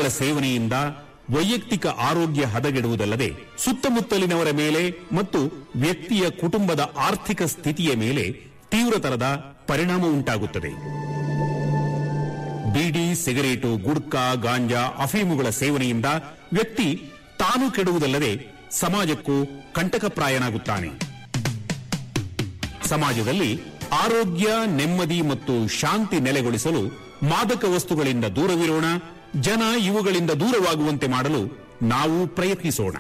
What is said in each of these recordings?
ಅಫೀಮುಗಳ ಸೇವನೆಯಿಂದ ವೈಯಕ್ತಿಕ ಆರೋಗ್ಯ ಹದಗೆಡುವುದಲ್ಲದೆ ಸುತ್ತಮುತ್ತಲಿನವರ ಮೇಲೆ ಮತ್ತು ವ್ಯಕ್ತಿಯ ಕುಟುಂಬದ ಆರ್ಥಿಕ ಸ್ಥಿತಿಯ ಮೇಲೆ ತೀವ್ರತರದ ಪರಿಣಾಮ ಉಂಟಾಗುತ್ತದೆ ಬೀಡಿ ಸಿಗರೇಟು ಗುಡ್ಕಾ ಗಾಂಜಾ ಅಫೀಮುಗಳ ಸೇವನೆಯಿಂದ ವ್ಯಕ್ತಿ ತಾನು ಕೆಡುವುದಲ್ಲದೆ ಸಮಾಜಕ್ಕೂ ಕಂಟಕಪ್ರಾಯನಾಗುತ್ತಾನೆ ಸಮಾಜದಲ್ಲಿ ಆರೋಗ್ಯ ನೆಮ್ಮದಿ ಮತ್ತು ಶಾಂತಿ ನೆಲೆಗೊಳಿಸಲು ಮಾದಕ ವಸ್ತುಗಳಿಂದ ದೂರವಿರೋಣ ಜನ ಇವುಗಳಿಂದ ದೂರವಾಗುವಂತೆ ಮಾಡಲು ನಾವು ಪ್ರಯತ್ನಿಸೋಣ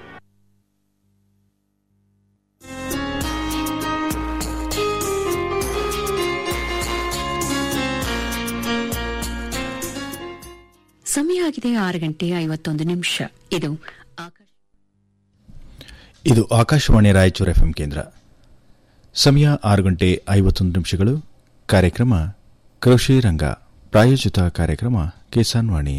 ಸಮಯ ಆಗಿದೆ ಆರು ಗಂಟೆ ಐವತ್ತೊಂದು ನಿಮಿಷ ಇದು ಆಕಾಶ ಇದು ಆಕಾಶವಾಣಿ ರಾಯಚೂರು ಎಫ್ಎಂ ಕೇಂದ್ರ ಸಮಯ ಆರು ಗಂಟೆ ಐವತ್ತೊಂದು ನಿಮಿಷಗಳು ಕಾರ್ಯಕ್ರಮ ಕೃಷಿ ರಂಗ ಪ್ರಾಯೋಜಿತ ಕಾರ್ಯಕ್ರಮ ಕಿಸಾನ್ ವಾಣಿ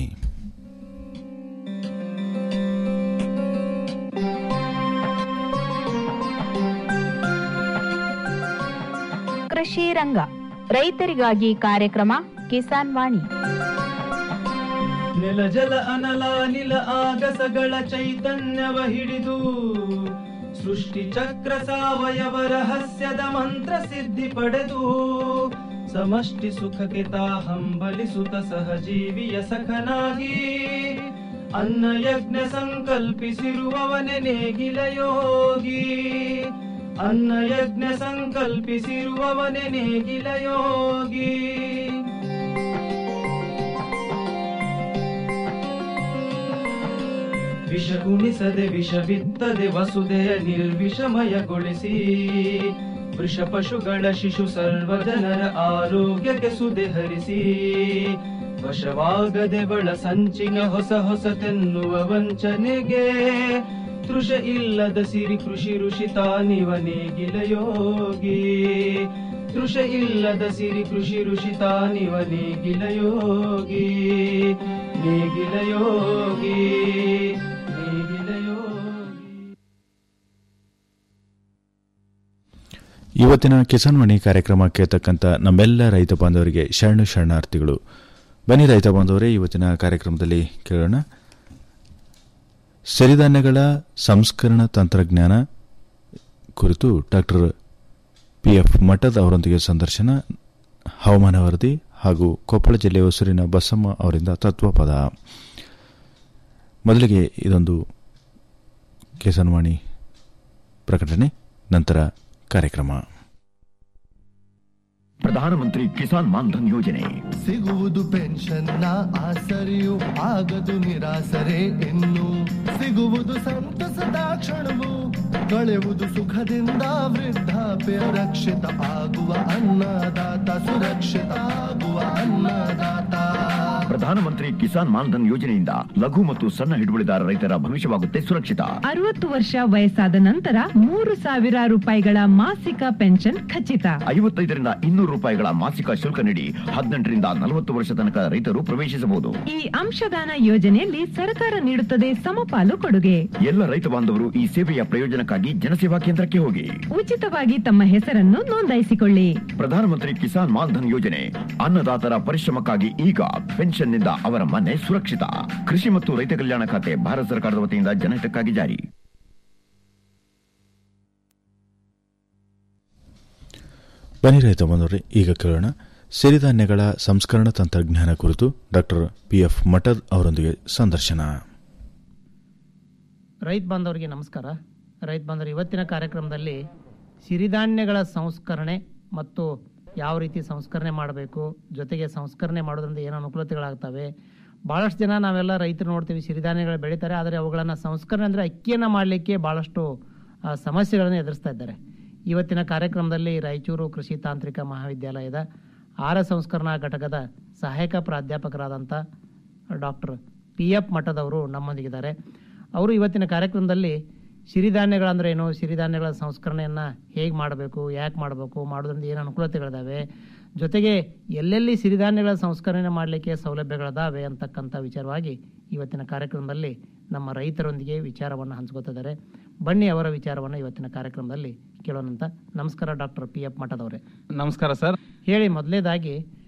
ಕೃಷಿ ರಂಗ ರೈತರಿಗಾಗಿ ಕಾರ್ಯಕ್ರಮ ಕಿಸಾನ್ ವಾಣಿ ನೆಲ ಜಲ ಅನಲ ನಿಲ ಆಗಸಗಳ ಚೈತನ್ಯವ ಹಿಡಿದು ಸೃಷ್ಟಿ ಚಕ್ರ ಸಾವಯವ ರಹಸ್ಯದ ಮಂತ್ರ ಸಿದ್ಧಿ ಪಡೆದು ಸಮಷ್ಟಿ ಸುಖಕ್ಕೆ ತಾ ಹಂಬಲಿಸುತ್ತ ಸಹಜೀವಿಯ ಸಖನಾಗಿ ಅನ್ನ ಯಜ್ಞ ಸಂಕಲ್ಪಿಸಿರುವವನೆ ನೇಗಿಲ ಯೋಗಿ ಅನ್ನ ಯಜ್ಞ ಸಂಕಲ್ಪಿಸಿರುವವನೆ ನೇಗಿಲ ಯೋಗಿ ವಿಷ ಉಣಿಸದೆ ವಿಷ ಬಿತ್ತದೆ ವಸುದೆಯ ನಿರ್ವಿಷಮಯಗೊಳಿಸಿ ವೃಷ ಪಶುಗಳ ಶಿಶು ಸರ್ವ ಜನರ ಆರೋಗ್ಯಕ್ಕೆ ಸುದೆ ಹರಿಸಿ ವಶವಾಗದೆ ಬಳ ಸಂಚಿನ ಹೊಸ ಹೊಸತೆನ್ನುವ ವಂಚನೆಗೆ ತೃಷ ಇಲ್ಲದ ಸಿರಿ ಕೃಷಿ ಋಷಿ ತಾನಿವ ನೇಗಿಲ ಯೋಗಿ ತೃಷ ಇಲ್ಲದ ಸಿರಿ ಕೃಷಿ ಋಷಿ ತಾನಿವ ನೇಗಿಲ ಯೋಗಿ ನೇಗಿಲ ಯೋಗಿ ನೇಗಿಲ ಯೋಗಿ ಇವತ್ತಿನ ಕಿಸಾನ್ ವಾಣಿ ಕಾರ್ಯಕ್ರಮಕ್ಕೆ ತಕ್ಕಂತ ನಮ್ಮೆಲ್ಲ ರೈತ ಬಾಂಧವರಿಗೆ ಶರಣು ಶರಣಾರ್ಥಿಗಳು ಬನ್ನಿ ರೈತ ಬಾಂಧವರೇ ಇವತ್ತಿನ ಕಾರ್ಯಕ್ರಮದಲ್ಲಿ ಕೇಳೋಣ ಸಿರಿಧಾನ್ಯಗಳ ಸಂಸ್ಕರಣ ತಂತ್ರಜ್ಞಾನ ಕುರಿತು ಡಾಕ್ಟರ್ ಪಿ ಎಫ್ ಮಠದ್ ಅವರೊಂದಿಗೆ ಸಂದರ್ಶನ ಹವಾಮಾನ ವರದಿ ಹಾಗೂ ಕೊಪ್ಪಳ ಜಿಲ್ಲೆ ಹೊಸೂರಿನ ಬಸಮ್ಮ ಅವರಿಂದ ತತ್ವಪದ ಮೊದಲಿಗೆ ಇದೊಂದು ಕಿಸಾನ್ವಾಣಿ ಪ್ರಕಟಣೆ ನಂತರ ಕಾರ್ಯಕ್ರಮ ಪ್ರಧಾನಮಂತ್ರಿ ಕಿಸಾನ್ ಮಾನ್ಧನ್ ಯೋಜನೆ ಸಿಗುವುದು ಪೆನ್ಷನ್ನ ಆಸರೆಯು ಆಗದು ನಿರಾಸರೆ ಇನ್ನು ಸಿಗುವುದು ಸಂತಸದ ಕ್ಷಣವು ಕಳೆಯುವುದು ಸುಖದಿಂದ ವೃದ್ಧಾಪ್ಯ ರಕ್ಷಿತ ಆಗುವ ಅನ್ನದಾತ ಸುರಕ್ಷಿತ ಆಗುವ ಅನ್ನದಾತ ಪ್ರಧಾನಮಂತ್ರಿ ಕಿಸಾನ್ ಮಾನ್ಧನ್ ಯೋಜನೆಯಿಂದ ಲಘು ಮತ್ತು ಸಣ್ಣ ಹಿಡುವಳಿದಾರ ರೈತರ ಭವಿಷ್ಯವಾಗುತ್ತೆ ಸುರಕ್ಷಿತ ಅರವತ್ತು ವರ್ಷ ವಯಸ್ಸಾದ ನಂತರ ಮೂರು ಸಾವಿರ ರೂಪಾಯಿಗಳ ಮಾಸಿಕ ಪೆನ್ಷನ್ ಖಚಿತ ಐವತ್ತೈದರಿಂದ ಇನ್ನೂರು ರೂಪಾಯಿಗಳ ಮಾಸಿಕ ಶುಲ್ಕ ನೀಡಿ ಹದಿನೆಂಟರಿಂದ ನಲವತ್ತು ವರ್ಷ ತನಕ ರೈತರು ಪ್ರವೇಶಿಸಬಹುದು ಈ ಅಂಶದಾನ ಯೋಜನೆಯಲ್ಲಿ ಸರ್ಕಾರ ನೀಡುತ್ತದೆ ಸಮಪಾಲು ಕೊಡುಗೆ ಎಲ್ಲ ರೈತ ಬಾಂಧವರು ಈ ಸೇವೆಯ ಪ್ರಯೋಜನಕ್ಕಾಗಿ ಜನಸೇವಾ ಕೇಂದ್ರಕ್ಕೆ ಹೋಗಿ ಉಚಿತವಾಗಿ ತಮ್ಮ ಹೆಸರನ್ನು ನೋಂದಾಯಿಸಿಕೊಳ್ಳಿ ಪ್ರಧಾನಮಂತ್ರಿ ಕಿಸಾನ್ ಮಾನ್ಧನ್ ಯೋಜನೆ ಅನ್ನದಾತರ ಪರಿಶ್ರಮಕ್ಕಾಗಿ ಈಗ ಪೆನ್ಷನ್ನಿಂದ ಅವರ ಮನೆ ಸುರಕ್ಷಿತ ಕೃಷಿ ಮತ್ತು ರೈತ ಕಲ್ಯಾಣ ಖಾತೆ ಭಾರತ ಸರ್ಕಾರದ ವತಿಯಿಂದ ಜನಹಿತಕ್ಕಾಗಿ ಜಾರಿ ಬನ್ನಿ ರೈತ ಬಂದವರೇ ಈಗ ಕೇಳೋಣ ಸಿರಿಧಾನ್ಯಗಳ ಸಂಸ್ಕರಣ ತಂತ್ರಜ್ಞಾನ ಕುರಿತು ಡಾಕ್ಟರ್ ಪಿ ಎಫ್ ಮಠದ್ ಅವರೊಂದಿಗೆ ಸಂದರ್ಶನ ರೈತ ಬಾಂಧವರಿಗೆ ನಮಸ್ಕಾರ ರೈತ ಬಾಂಧವರು ಇವತ್ತಿನ ಕಾರ್ಯಕ್ರಮದಲ್ಲಿ ಸಿರಿಧಾನ್ಯಗಳ ಸಂಸ್ಕರಣೆ ಮತ್ತು ಯಾವ ರೀತಿ ಸಂಸ್ಕರಣೆ ಮಾಡಬೇಕು ಜೊತೆಗೆ ಸಂಸ್ಕರಣೆ ಮಾಡೋದ್ರಿಂದ ಏನು ಅನುಕೂಲತೆಗಳಾಗ್ತವೆ ಭಾಳಷ್ಟು ಜನ ನಾವೆಲ್ಲ ರೈತರು ನೋಡ್ತೀವಿ ಸಿರಿಧಾನ್ಯಗಳು ಬೆಳೀತಾರೆ ಆದರೆ ಅವುಗಳನ್ನು ಸಂಸ್ಕರಣೆ ಅಂದರೆ ಅಕ್ಕಿಯನ್ನು ಮಾಡಲಿಕ್ಕೆ ಭಾಳಷ್ಟು ಆ, ಸಮಸ್ಯೆಗಳನ್ನು ಎದುರಿಸ್ತಾ ಇದ್ದಾರೆ ಇವತ್ತಿನ ಕಾರ್ಯಕ್ರಮದಲ್ಲಿ ರಾಯಚೂರು ಕೃಷಿ ತಾಂತ್ರಿಕ ಮಹಾವಿದ್ಯಾಲಯದ ಆಹಾರ ಸಂಸ್ಕರಣಾ ಘಟಕದ ಸಹಾಯಕ ಪ್ರಾಧ್ಯಾಪಕರಾದಂಥ ಡಾಕ್ಟರ್ ಪಿ ಎಫ್ ಮಠದವರು ನಮ್ಮೊಂದಿಗಿದ್ದಾರೆ ಅವರು ಇವತ್ತಿನ ಕಾರ್ಯಕ್ರಮದಲ್ಲಿ ಸಿರಿಧಾನ್ಯಗಳಂದ್ರೆ ಏನು ಸಿರಿಧಾನ್ಯಗಳ ಸಂಸ್ಕರಣೆಯನ್ನು ಹೇಗೆ ಮಾಡಬೇಕು ಯಾಕೆ ಮಾಡಬೇಕು ಮಾಡೋದ್ರಿಂದ ಏನು ಅನುಕೂಲತೆಗಳಿದಾವೆ ಜೊತೆಗೆ ಎಲ್ಲೆಲ್ಲಿ ಸಿರಿಧಾನ್ಯಗಳ ಸಂಸ್ಕರಣೆ ಮಾಡಲಿಕ್ಕೆ ಸೌಲಭ್ಯಗಳಿದಾವೆ ಅಂತಕ್ಕಂಥ ವಿಚಾರವಾಗಿ ಇವತ್ತಿನ ಕಾರ್ಯಕ್ರಮದಲ್ಲಿ ನಮ್ಮ ರೈತರೊಂದಿಗೆ ವಿಚಾರವನ್ನು ಹಂಚ್ಕೋತಿದ್ದಾರೆ ಬನ್ನಿ ಅವರ ವಿಚಾರವನ್ನು ಇವತ್ತಿನ ಕಾರ್ಯಕ್ರಮದಲ್ಲಿ ಕೇಳೋಣಂತ ನಮಸ್ಕಾರ ಡಾಕ್ಟರ್ ಪಿ ಎಫ್ ಮಠದವರೇ ನಮಸ್ಕಾರ ಸರ್ ಹೇಳಿ ಮೊದಲೇದಾಗಿ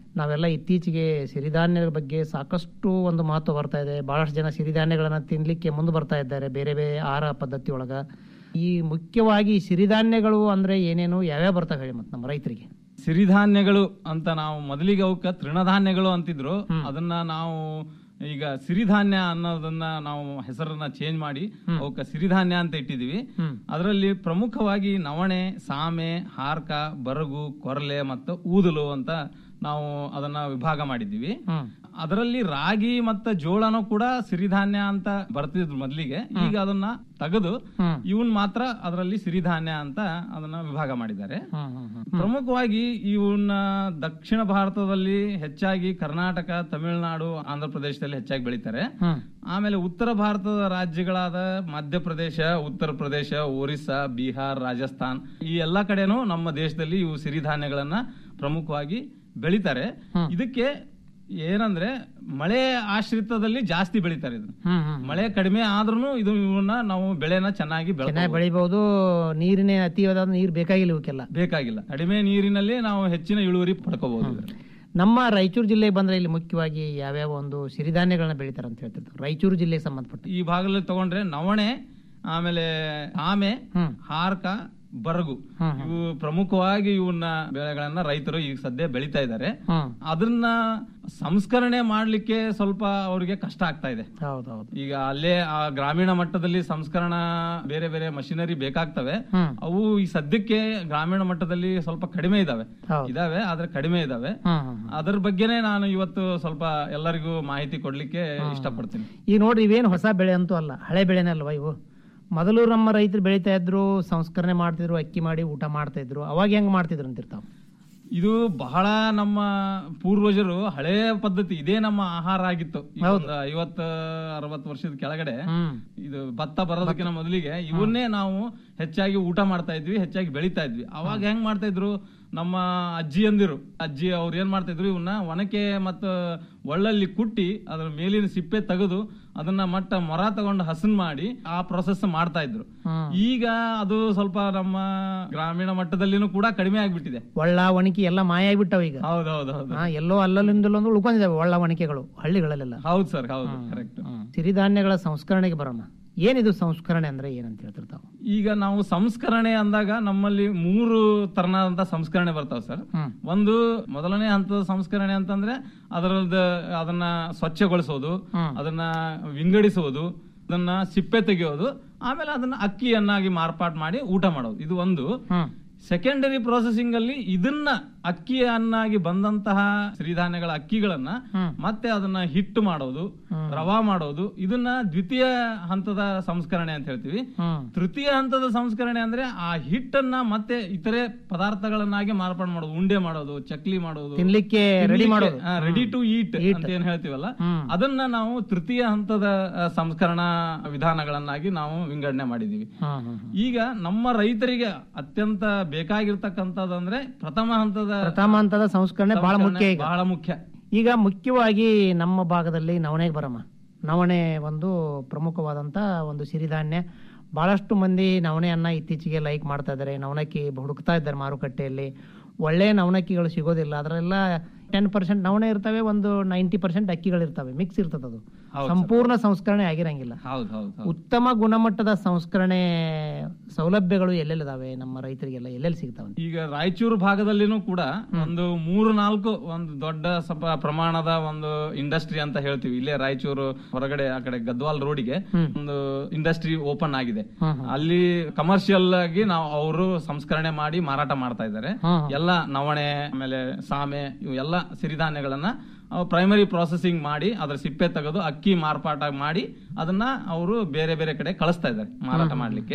ನಾವೆಲ್ಲ ಇತ್ತೀಚೆಗೆ ಸಿರಿಧಾನ್ಯಗಳ ಬಗ್ಗೆ ಸಾಕಷ್ಟು ಒಂದು ಮಹತ್ವ ಬರ್ತಾ ಇದೆ ಬಹಳಷ್ಟು ಜನ ಸಿರಿಧಾನ್ಯಗಳನ್ನ ತಿನ್ಲಿಕ್ಕೆ ಮುಂದೆ ಬರ್ತಾ ಇದ್ದಾರೆ ಬೇರೆ ಬೇರೆ ಆಹಾರ ಪದ್ಧತಿ ಒಳಗ ಈ ಮುಖ್ಯವಾಗಿ ಸಿರಿಧಾನ್ಯಗಳು ಅಂದ್ರೆ ಏನೇನು ಯಾವ್ಯಾವ ಬರ್ತಾವೆ ಹೇಳಿ ಮತ್ತೆ ನಮ್ಮ ರೈತರಿಗೆ ಸಿರಿಧಾನ್ಯಗಳು ಅಂತ ನಾವು ಮೊದಲಿಗೆ ಅವಕ್ಕ ತೃಣಧಾನ್ಯಗಳು ಅಂತಿದ್ರು ಅದನ್ನ ನಾವು ಈಗ ಸಿರಿಧಾನ್ಯ ಅನ್ನೋದನ್ನ ನಾವು ಹೆಸರನ್ನ ಚೇಂಜ್ ಮಾಡಿ ಅವಕ್ಕ ಸಿರಿಧಾನ್ಯ ಅಂತ ಇಟ್ಟಿದೀವಿ ಅದರಲ್ಲಿ ಪ್ರಮುಖವಾಗಿ ನವಣೆ ಸಾಮೆ ಹಾರ್ಕ ಬರಗು ಕೊರಲೆ ಮತ್ತು ಊದಲು ಅಂತ ನಾವು ಅದನ್ನ ವಿಭಾಗ ಮಾಡಿದ್ದೀವಿ ಅದರಲ್ಲಿ ರಾಗಿ ಮತ್ತು ಜೋಳನೂ ಕೂಡ ಸಿರಿಧಾನ್ಯ ಅಂತ ಬರ್ತಿದ್ರು ಮೊದಲಿಗೆ ಈಗ ಅದನ್ನ ತೆಗೆದು ಇವನ್ ಮಾತ್ರ ಅದರಲ್ಲಿ ಸಿರಿಧಾನ್ಯ ಅಂತ ಅದನ್ನ ವಿಭಾಗ ಮಾಡಿದ್ದಾರೆ ಪ್ರಮುಖವಾಗಿ ಇವನ್ನ ದಕ್ಷಿಣ ಭಾರತದಲ್ಲಿ ಹೆಚ್ಚಾಗಿ ಕರ್ನಾಟಕ ತಮಿಳುನಾಡು ಆಂಧ್ರ ಪ್ರದೇಶದಲ್ಲಿ ಹೆಚ್ಚಾಗಿ ಬೆಳಿತಾರೆ ಆಮೇಲೆ ಉತ್ತರ ಭಾರತದ ರಾಜ್ಯಗಳಾದ ಮಧ್ಯಪ್ರದೇಶ ಉತ್ತರ ಪ್ರದೇಶ ಒರಿಸ್ಸಾ ಬಿಹಾರ್ ರಾಜಸ್ಥಾನ್ ಈ ಎಲ್ಲಾ ಕಡೆನೂ ನಮ್ಮ ದೇಶದಲ್ಲಿ ಇವು ಸಿರಿಧಾನ್ಯಗಳನ್ನ ಪ್ರಮುಖವಾಗಿ ಬೆಳಿತಾರೆ ಇದಕ್ಕೆ ಏನಂದ್ರೆ ಮಳೆ ಆಶ್ರಿತದಲ್ಲಿ ಜಾಸ್ತಿ ಬೆಳಿತಾರೆ ಇದನ್ನ ಮಳೆ ಕಡಿಮೆ ಆದ್ರೂ ಇದು ಇವನ್ನ ನಾವು ಬೆಳೆನ ಚೆನ್ನಾಗಿ ಚೆನ್ನಾಗಿ ಬೆಳೆ ಬೆಳಿಬಹುದು ನೀರಿನ ಅತಿಯಾದ ನೀರು ಬೇಕಾಗಿಲ್ಲ ಇವಕ್ಕೆಲ್ಲ ಬೇಕಾಗಿಲ್ಲ ಕಡಿಮೆ ನೀರಿನಲ್ಲಿ ನಾವು ಹೆಚ್ಚಿನ ಇಳುವರಿ ಪಡ್ಕೋಬಹುದು ನಮ್ಮ ರಾಯಚೂರು ಜಿಲ್ಲೆಗೆ ಬಂದ್ರೆ ಇಲ್ಲಿ ಮುಖ್ಯವಾಗಿ ಯಾವ್ಯಾವ ಒಂದು ಸಿರಿಧಾನ್ಯಗಳನ್ನ ಬೆಳಿತಾರೆ ಅಂತ ಹೇಳ್ತಿರ್ತಾರೆ ರಾಯಚೂರು ಜಿಲ್ಲೆಗೆ ಸಂಬಂಧಪಟ್ಟ ಈ ಭಾಗದಲ್ಲಿ ತಗೊಂಡ್ರೆ ನವಣೆ ಆಮೇಲೆ ಆಮೆ ಹಾರ್ಕ ಬರಗು ಇವು ಪ್ರಮುಖವಾಗಿ ಇವನ್ನ ಬೆಳೆಗಳನ್ನ ರೈತರು ಈಗ ಸದ್ಯ ಬೆಳಿತಾ ಇದ್ದಾರೆ ಅದನ್ನ ಸಂಸ್ಕರಣೆ ಮಾಡ್ಲಿಕ್ಕೆ ಸ್ವಲ್ಪ ಅವ್ರಿಗೆ ಕಷ್ಟ ಆಗ್ತಾ ಇದೆ ಹೌದೌದು ಈಗ ಅಲ್ಲೇ ಆ ಗ್ರಾಮೀಣ ಮಟ್ಟದಲ್ಲಿ ಸಂಸ್ಕರಣಾ ಬೇರೆ ಬೇರೆ ಮಷಿನರಿ ಬೇಕಾಗ್ತವೆ ಅವು ಈ ಸದ್ಯಕ್ಕೆ ಗ್ರಾಮೀಣ ಮಟ್ಟದಲ್ಲಿ ಸ್ವಲ್ಪ ಕಡಿಮೆ ಇದಾವೆ ಇದಾವೆ ಆದ್ರೆ ಕಡಿಮೆ ಇದಾವೆ ಅದ್ರ ಬಗ್ಗೆನೇ ನಾನು ಇವತ್ತು ಸ್ವಲ್ಪ ಎಲ್ಲರಿಗೂ ಮಾಹಿತಿ ಕೊಡ್ಲಿಕ್ಕೆ ಇಷ್ಟಪಡ್ತೀನಿ ಈಗ ನೋಡ್ರಿ ಇವೇನು ಹೊಸ ಬೆಳೆ ಅಂತೂ ಅಲ್ಲ ಹಳೆ ಬೆಳೆನೇ ಅಲ್ವಾ ಇವು ಮೊದಲು ನಮ್ಮ ರೈತರು ಬೆಳಿತಾ ಇದ್ರು ಸಂಸ್ಕರಣೆ ಮಾಡ್ತಿದ್ರು ಅಕ್ಕಿ ಮಾಡಿ ಊಟ ಮಾಡ್ತಾ ಇದ್ರು ಅವಾಗ ಹೆಂಗ್ ಮಾಡ್ತಿದ್ರು ಅಂತಿರ್ತಾವ ಇದು ಬಹಳ ನಮ್ಮ ಪೂರ್ವಜರು ಹಳೆಯ ಪದ್ಧತಿ ಇದೇ ನಮ್ಮ ಆಹಾರ ಆಗಿತ್ತು ಈಗ ಒಂದು ಐವತ್ತ ಅರವತ್ತು ವರ್ಷದ ಕೆಳಗಡೆ ಇದು ಭತ್ತ ಬರೋದಕ್ಕಿಂತ ಮೊದಲಿಗೆ ಇವನ್ನೇ ನಾವು ಹೆಚ್ಚಾಗಿ ಊಟ ಮಾಡ್ತಾ ಇದ್ವಿ ಹೆಚ್ಚಾಗಿ ಬೆಳಿತಾ ಇದ್ವಿ ಅವಾಗ ಹೆಂಗ್ ಮಾಡ್ತಾ ಇದ್ರು ನಮ್ಮ ಅಜ್ಜಿ ಅಂದಿರು ಅಜ್ಜಿ ಅವ್ರು ಏನ್ ಮಾಡ್ತಾ ಇದ್ರು ಇವನ್ನ ಒಣಕೆ ಮತ್ತ ಒಳ್ಳಲ್ಲಿ ಕುಟ್ಟಿ ಅದ್ರ ಮೇಲಿನ ಸಿಪ್ಪೆ ತೆಗೆದು ಅದನ್ನ ಮಟ್ಟ ಮೊರ ತಗೊಂಡು ಹಸನ್ ಮಾಡಿ ಆ ಪ್ರೊಸೆಸ್ ಮಾಡ್ತಾ ಇದ್ರು ಈಗ ಅದು ಸ್ವಲ್ಪ ನಮ್ಮ ಗ್ರಾಮೀಣ ಮಟ್ಟದಲ್ಲಿನೂ ಕೂಡ ಕಡಿಮೆ ಆಗ್ಬಿಟ್ಟಿದೆ ಒಳ್ಳ ಒಣಕಿ ಎಲ್ಲ ಮಾಯ ಆಗ್ಬಿಟ್ಟವ ಈಗ ಹೌದೌದೌದು ಹಾ, ಎಲ್ಲೋ ಅಲ್ಲಲ್ಲಿಂದಲೊಂದು ಉಳ್ಕೊಂಡಿದ್ದಾವೆ ಒಳ್ಳ ಒಣಕೆಗಳು ಹಳ್ಳಿಗಳಲ್ಲೆಲ್ಲ ಹೌದು ಸರ್ ಹೌದು ಕರೆಕ್ಟ್ ಸಿರಿಧಾನ್ಯಗಳ ಸಂಸ್ಕರಣೆಗೆ ಬರೋಣ ಏನಿದು ಸಂಸ್ಕರಣೆ ಅಂದ್ರೆ ಏನಂತ ಹೇಳ್ತಿರ್ತಾವ ಈಗ ನಾವು ಸಂಸ್ಕರಣೆ ಅಂದಾಗ ನಮ್ಮಲ್ಲಿ ಮೂರು ತರನಾದಂತ ಸಂಸ್ಕರಣೆ ಬರ್ತಾವ ಸರ್ ಒಂದು ಮೊದಲನೇ ಹಂತದ ಸಂಸ್ಕರಣೆ ಅಂತಂದ್ರೆ ಅದರದ್ದು ಅದನ್ನ ಸ್ವಚ್ಛಗೊಳಿಸೋದು ಅದನ್ನ ವಿಂಗಡಿಸುವುದು ಅದನ್ನ ಸಿಪ್ಪೆ ತೆಗೆಯೋದು ಆಮೇಲೆ ಅದನ್ನ ಅಕ್ಕಿಯನ್ನಾಗಿ ಮಾರ್ಪಾಟ್ ಮಾಡಿ ಊಟ ಮಾಡೋದು ಇದು ಒಂದು ಸೆಕೆಂಡರಿ ಪ್ರೊಸೆಸಿಂಗ್ ಅಲ್ಲಿ ಇದನ್ನ ಅಕ್ಕಿಯನ್ನಾಗಿ ಬಂದಂತಹ ಸಿರಿಧಾನ್ಯಗಳ ಅಕ್ಕಿಗಳನ್ನ ಮತ್ತೆ ಅದನ್ನ ಹಿಟ್ಟು ಮಾಡೋದು ರವಾ ಮಾಡೋದು ಇದನ್ನ ದ್ವಿತೀಯ ಹಂತದ ಸಂಸ್ಕರಣೆ ಅಂತ ಹೇಳ್ತೀವಿ ತೃತೀಯ ಹಂತದ ಸಂಸ್ಕರಣೆ ಅಂದ್ರೆ ಆ ಹಿಟ್ಟನ್ನ ಮತ್ತೆ ಇತರೆ ಪದಾರ್ಥಗಳನ್ನಾಗಿ ಮಾರ್ಪಾಡು ಮಾಡೋದು ಉಂಡೆ ಮಾಡೋದು ಚಕ್ಲಿ ಮಾಡೋದು ತಿನ್ಲಿಕ್ಕೆ ready ಮಾಡೋದು. ರೆಡಿ ಟು ಈಟ್ ಅಂತ ಏನ್ ಹೇಳ್ತೀವಲ್ಲ ಅದನ್ನ ನಾವು ತೃತೀಯ ಹಂತದ ಆ, ಸಂಸ್ಕರಣಾ ವಿಧಾನಗಳನ್ನಾಗಿ ನಾವು ವಿಂಗಡಣೆ ಮಾಡಿದೀವಿ ಈಗ ನಮ್ಮ ರೈತರಿಗೆ ಅತ್ಯಂತ ಬೇಕಾಗಿರ್ತಕ್ಕಂಥದ್ದಂದ್ರೆ ಪ್ರಥಮ ಹಂತದ ಪ್ರಥಮ ಹಂತದ ಸಂಸ್ಕರಣೆ ಬಹಳ ಮುಖ್ಯ ಈಗ ಬಹಳ ಮುಖ್ಯ ಈಗ ಮುಖ್ಯವಾಗಿ ನಮ್ಮ ಭಾಗದಲ್ಲಿ ನವಣೆಗೆ ಬರಮ್ಮ ನವಣೆ ಒಂದು ಪ್ರಮುಖವಾದಂತ ಒಂದು ಸಿರಿಧಾನ್ಯ ಬಹಳಷ್ಟು ಮಂದಿ ನವಣೆಯನ್ನ ಇತ್ತೀಚೆಗೆ ಲೈಕ್ ಮಾಡ್ತಾ ಇದ್ದಾರೆ ನವಣಕ್ಕಿ ಹುಡುಕ್ತಾ ಇದ್ದಾರೆ ಮಾರುಕಟ್ಟೆಯಲ್ಲಿ ಒಳ್ಳೆ ನವಣಕ್ಕಿಗಳು ಸಿಗೋದಿಲ್ಲ ಅದರೆಲ್ಲ ಟೆನ್ ಪರ್ಸೆಂಟ್ ನವಣೆ ಇರ್ತವೆ ಒಂದು ನೈಂಟಿ ಪರ್ಸೆಂಟ್ ಅಕ್ಕಿಗಳು ಇರ್ತವೆ ಮಿಕ್ಸ್ ಇರ್ತದೆ ಅದು ಹೌದು ಸರ್. ಸಂಪೂರ್ಣ ಸಂಸ್ಕರಣೆ ಆಗಿರಂಗಿಲ್ಲ ಹೌದು ಹೌದು ಹೌದು ಉತ್ತಮ ಗುಣಮಟ್ಟದ ಸಂಸ್ಕರಣೆ ಸೌಲಭ್ಯಗಳು ಎಲ್ಲೆಲ್ಲಿದಾವೆ ನಮ್ಮ ರೈತರಿಗೆಲ್ಲ ಎಲ್ಲೆಲ್ಲಿ ಸಿಗ್ತಾವೆ ಈಗ ರಾಯಚೂರು ಭಾಗದಲ್ಲಿನೂ ಕೂಡ ಒಂದು ಮೂರು ನಾಲ್ಕು ಒಂದು ದೊಡ್ಡ ಸ್ವಲ್ಪ ಪ್ರಮಾಣದ ಒಂದು ಇಂಡಸ್ಟ್ರಿ ಅಂತ ಹೇಳ್ತೀವಿ ಇಲ್ಲೇ ರಾಯಚೂರು ಹೊರಗಡೆ ಆ ಕಡೆ ಗದ್ವಾಲ್ ರೋಡಿಗೆ ಒಂದು ಇಂಡಸ್ಟ್ರಿ ಓಪನ್ ಆಗಿದೆ ಅಲ್ಲಿ ಕಮರ್ಷಿಯಲ್ ಆಗಿ ನಾವು ಅವರು ಸಂಸ್ಕರಣೆ ಮಾಡಿ ಮಾರಾಟ ಮಾಡ್ತಾ ಇದ್ದಾರೆ ಎಲ್ಲ ನವಣೆ ಆಮೇಲೆ ಸಾಮೆ ಇವು ಎಲ್ಲ ಸಿರಿಧಾನ್ಯಗಳನ್ನ ಪ್ರೈಮರಿ ಪ್ರಾಸೆಸಿಂಗ್ ಮಾಡಿ ಅದ್ರ ಸಿಪ್ಪೆ ತೆಗೆದು ಅಕ್ಕಿ ಮಾರ್ಪಾಟ ಮಾಡಿ ಅದನ್ನ ಅವರು ಬೇರೆ ಬೇರೆ ಕಡೆ ಕಳಿಸ್ತಾ ಇದ್ದಾರೆ ಮಾರಾಟ ಮಾಡ್ಲಿಕ್ಕೆ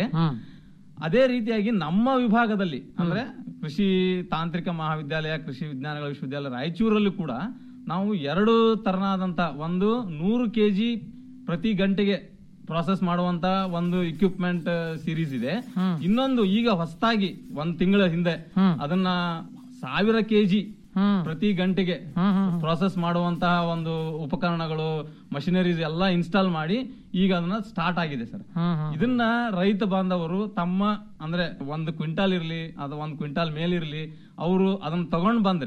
ಅದೇ ರೀತಿಯಾಗಿ ನಮ್ಮ ವಿಭಾಗದಲ್ಲಿ ಅಂದ್ರೆ ಕೃಷಿ ತಾಂತ್ರಿಕ ಮಹಾವಿದ್ಯಾಲಯ ಕೃಷಿ ವಿಜ್ಞಾನಗಳ ವಿಶ್ವವಿದ್ಯಾಲಯ ರಾಯಚೂರಲ್ಲೂ ಕೂಡ ನಾವು ಎರಡು ತರನಾದಂತ ಒಂದು ನೂರು ಕೆಜಿ ಪ್ರತಿ ಗಂಟೆಗೆ ಪ್ರಾಸೆಸ್ ಮಾಡುವಂತ ಒಂದು ಇಕ್ವಿಪ್ಮೆಂಟ್ ಸೀರೀಸ್ ಇದೆ ಇನ್ನೊಂದು ಈಗ ಹೊಸದಾಗಿ ಒಂದ್ ತಿಂಗಳ ಹಿಂದೆ ಅದನ್ನ ಸಾವಿರ ಕೆಜಿ ಪ್ರತಿ ಗಂಟೆಗೆ ಪ್ರಾಸೆಸ್ ಮಾಡುವಂತಹ ಒಂದು ಉಪಕರಣಗಳು ಮಷಿನರೀಸ್ ಎಲ್ಲ ಇನ್ಸ್ಟಾಲ್ ಮಾಡಿ ಈಗ ಅದನ್ನ ಸ್ಟಾರ್ಟ್ ಆಗಿದೆ ಸರ್ ಇದನ್ನ ರೈತ ಬಾಂಧವರು ತಮ್ಮ ಅಂದ್ರೆ ಒಂದು ಕ್ವಿಂಟಾಲ್ ಇರ್ಲಿ ಅದು ಒಂದು ಕ್ವಿಂಟಾಲ್ ಮೇಲಿರ್ಲಿ ಅವರು ಅದನ್ನ ತಗೊಂಡ್ ಬಂದ್ರೆ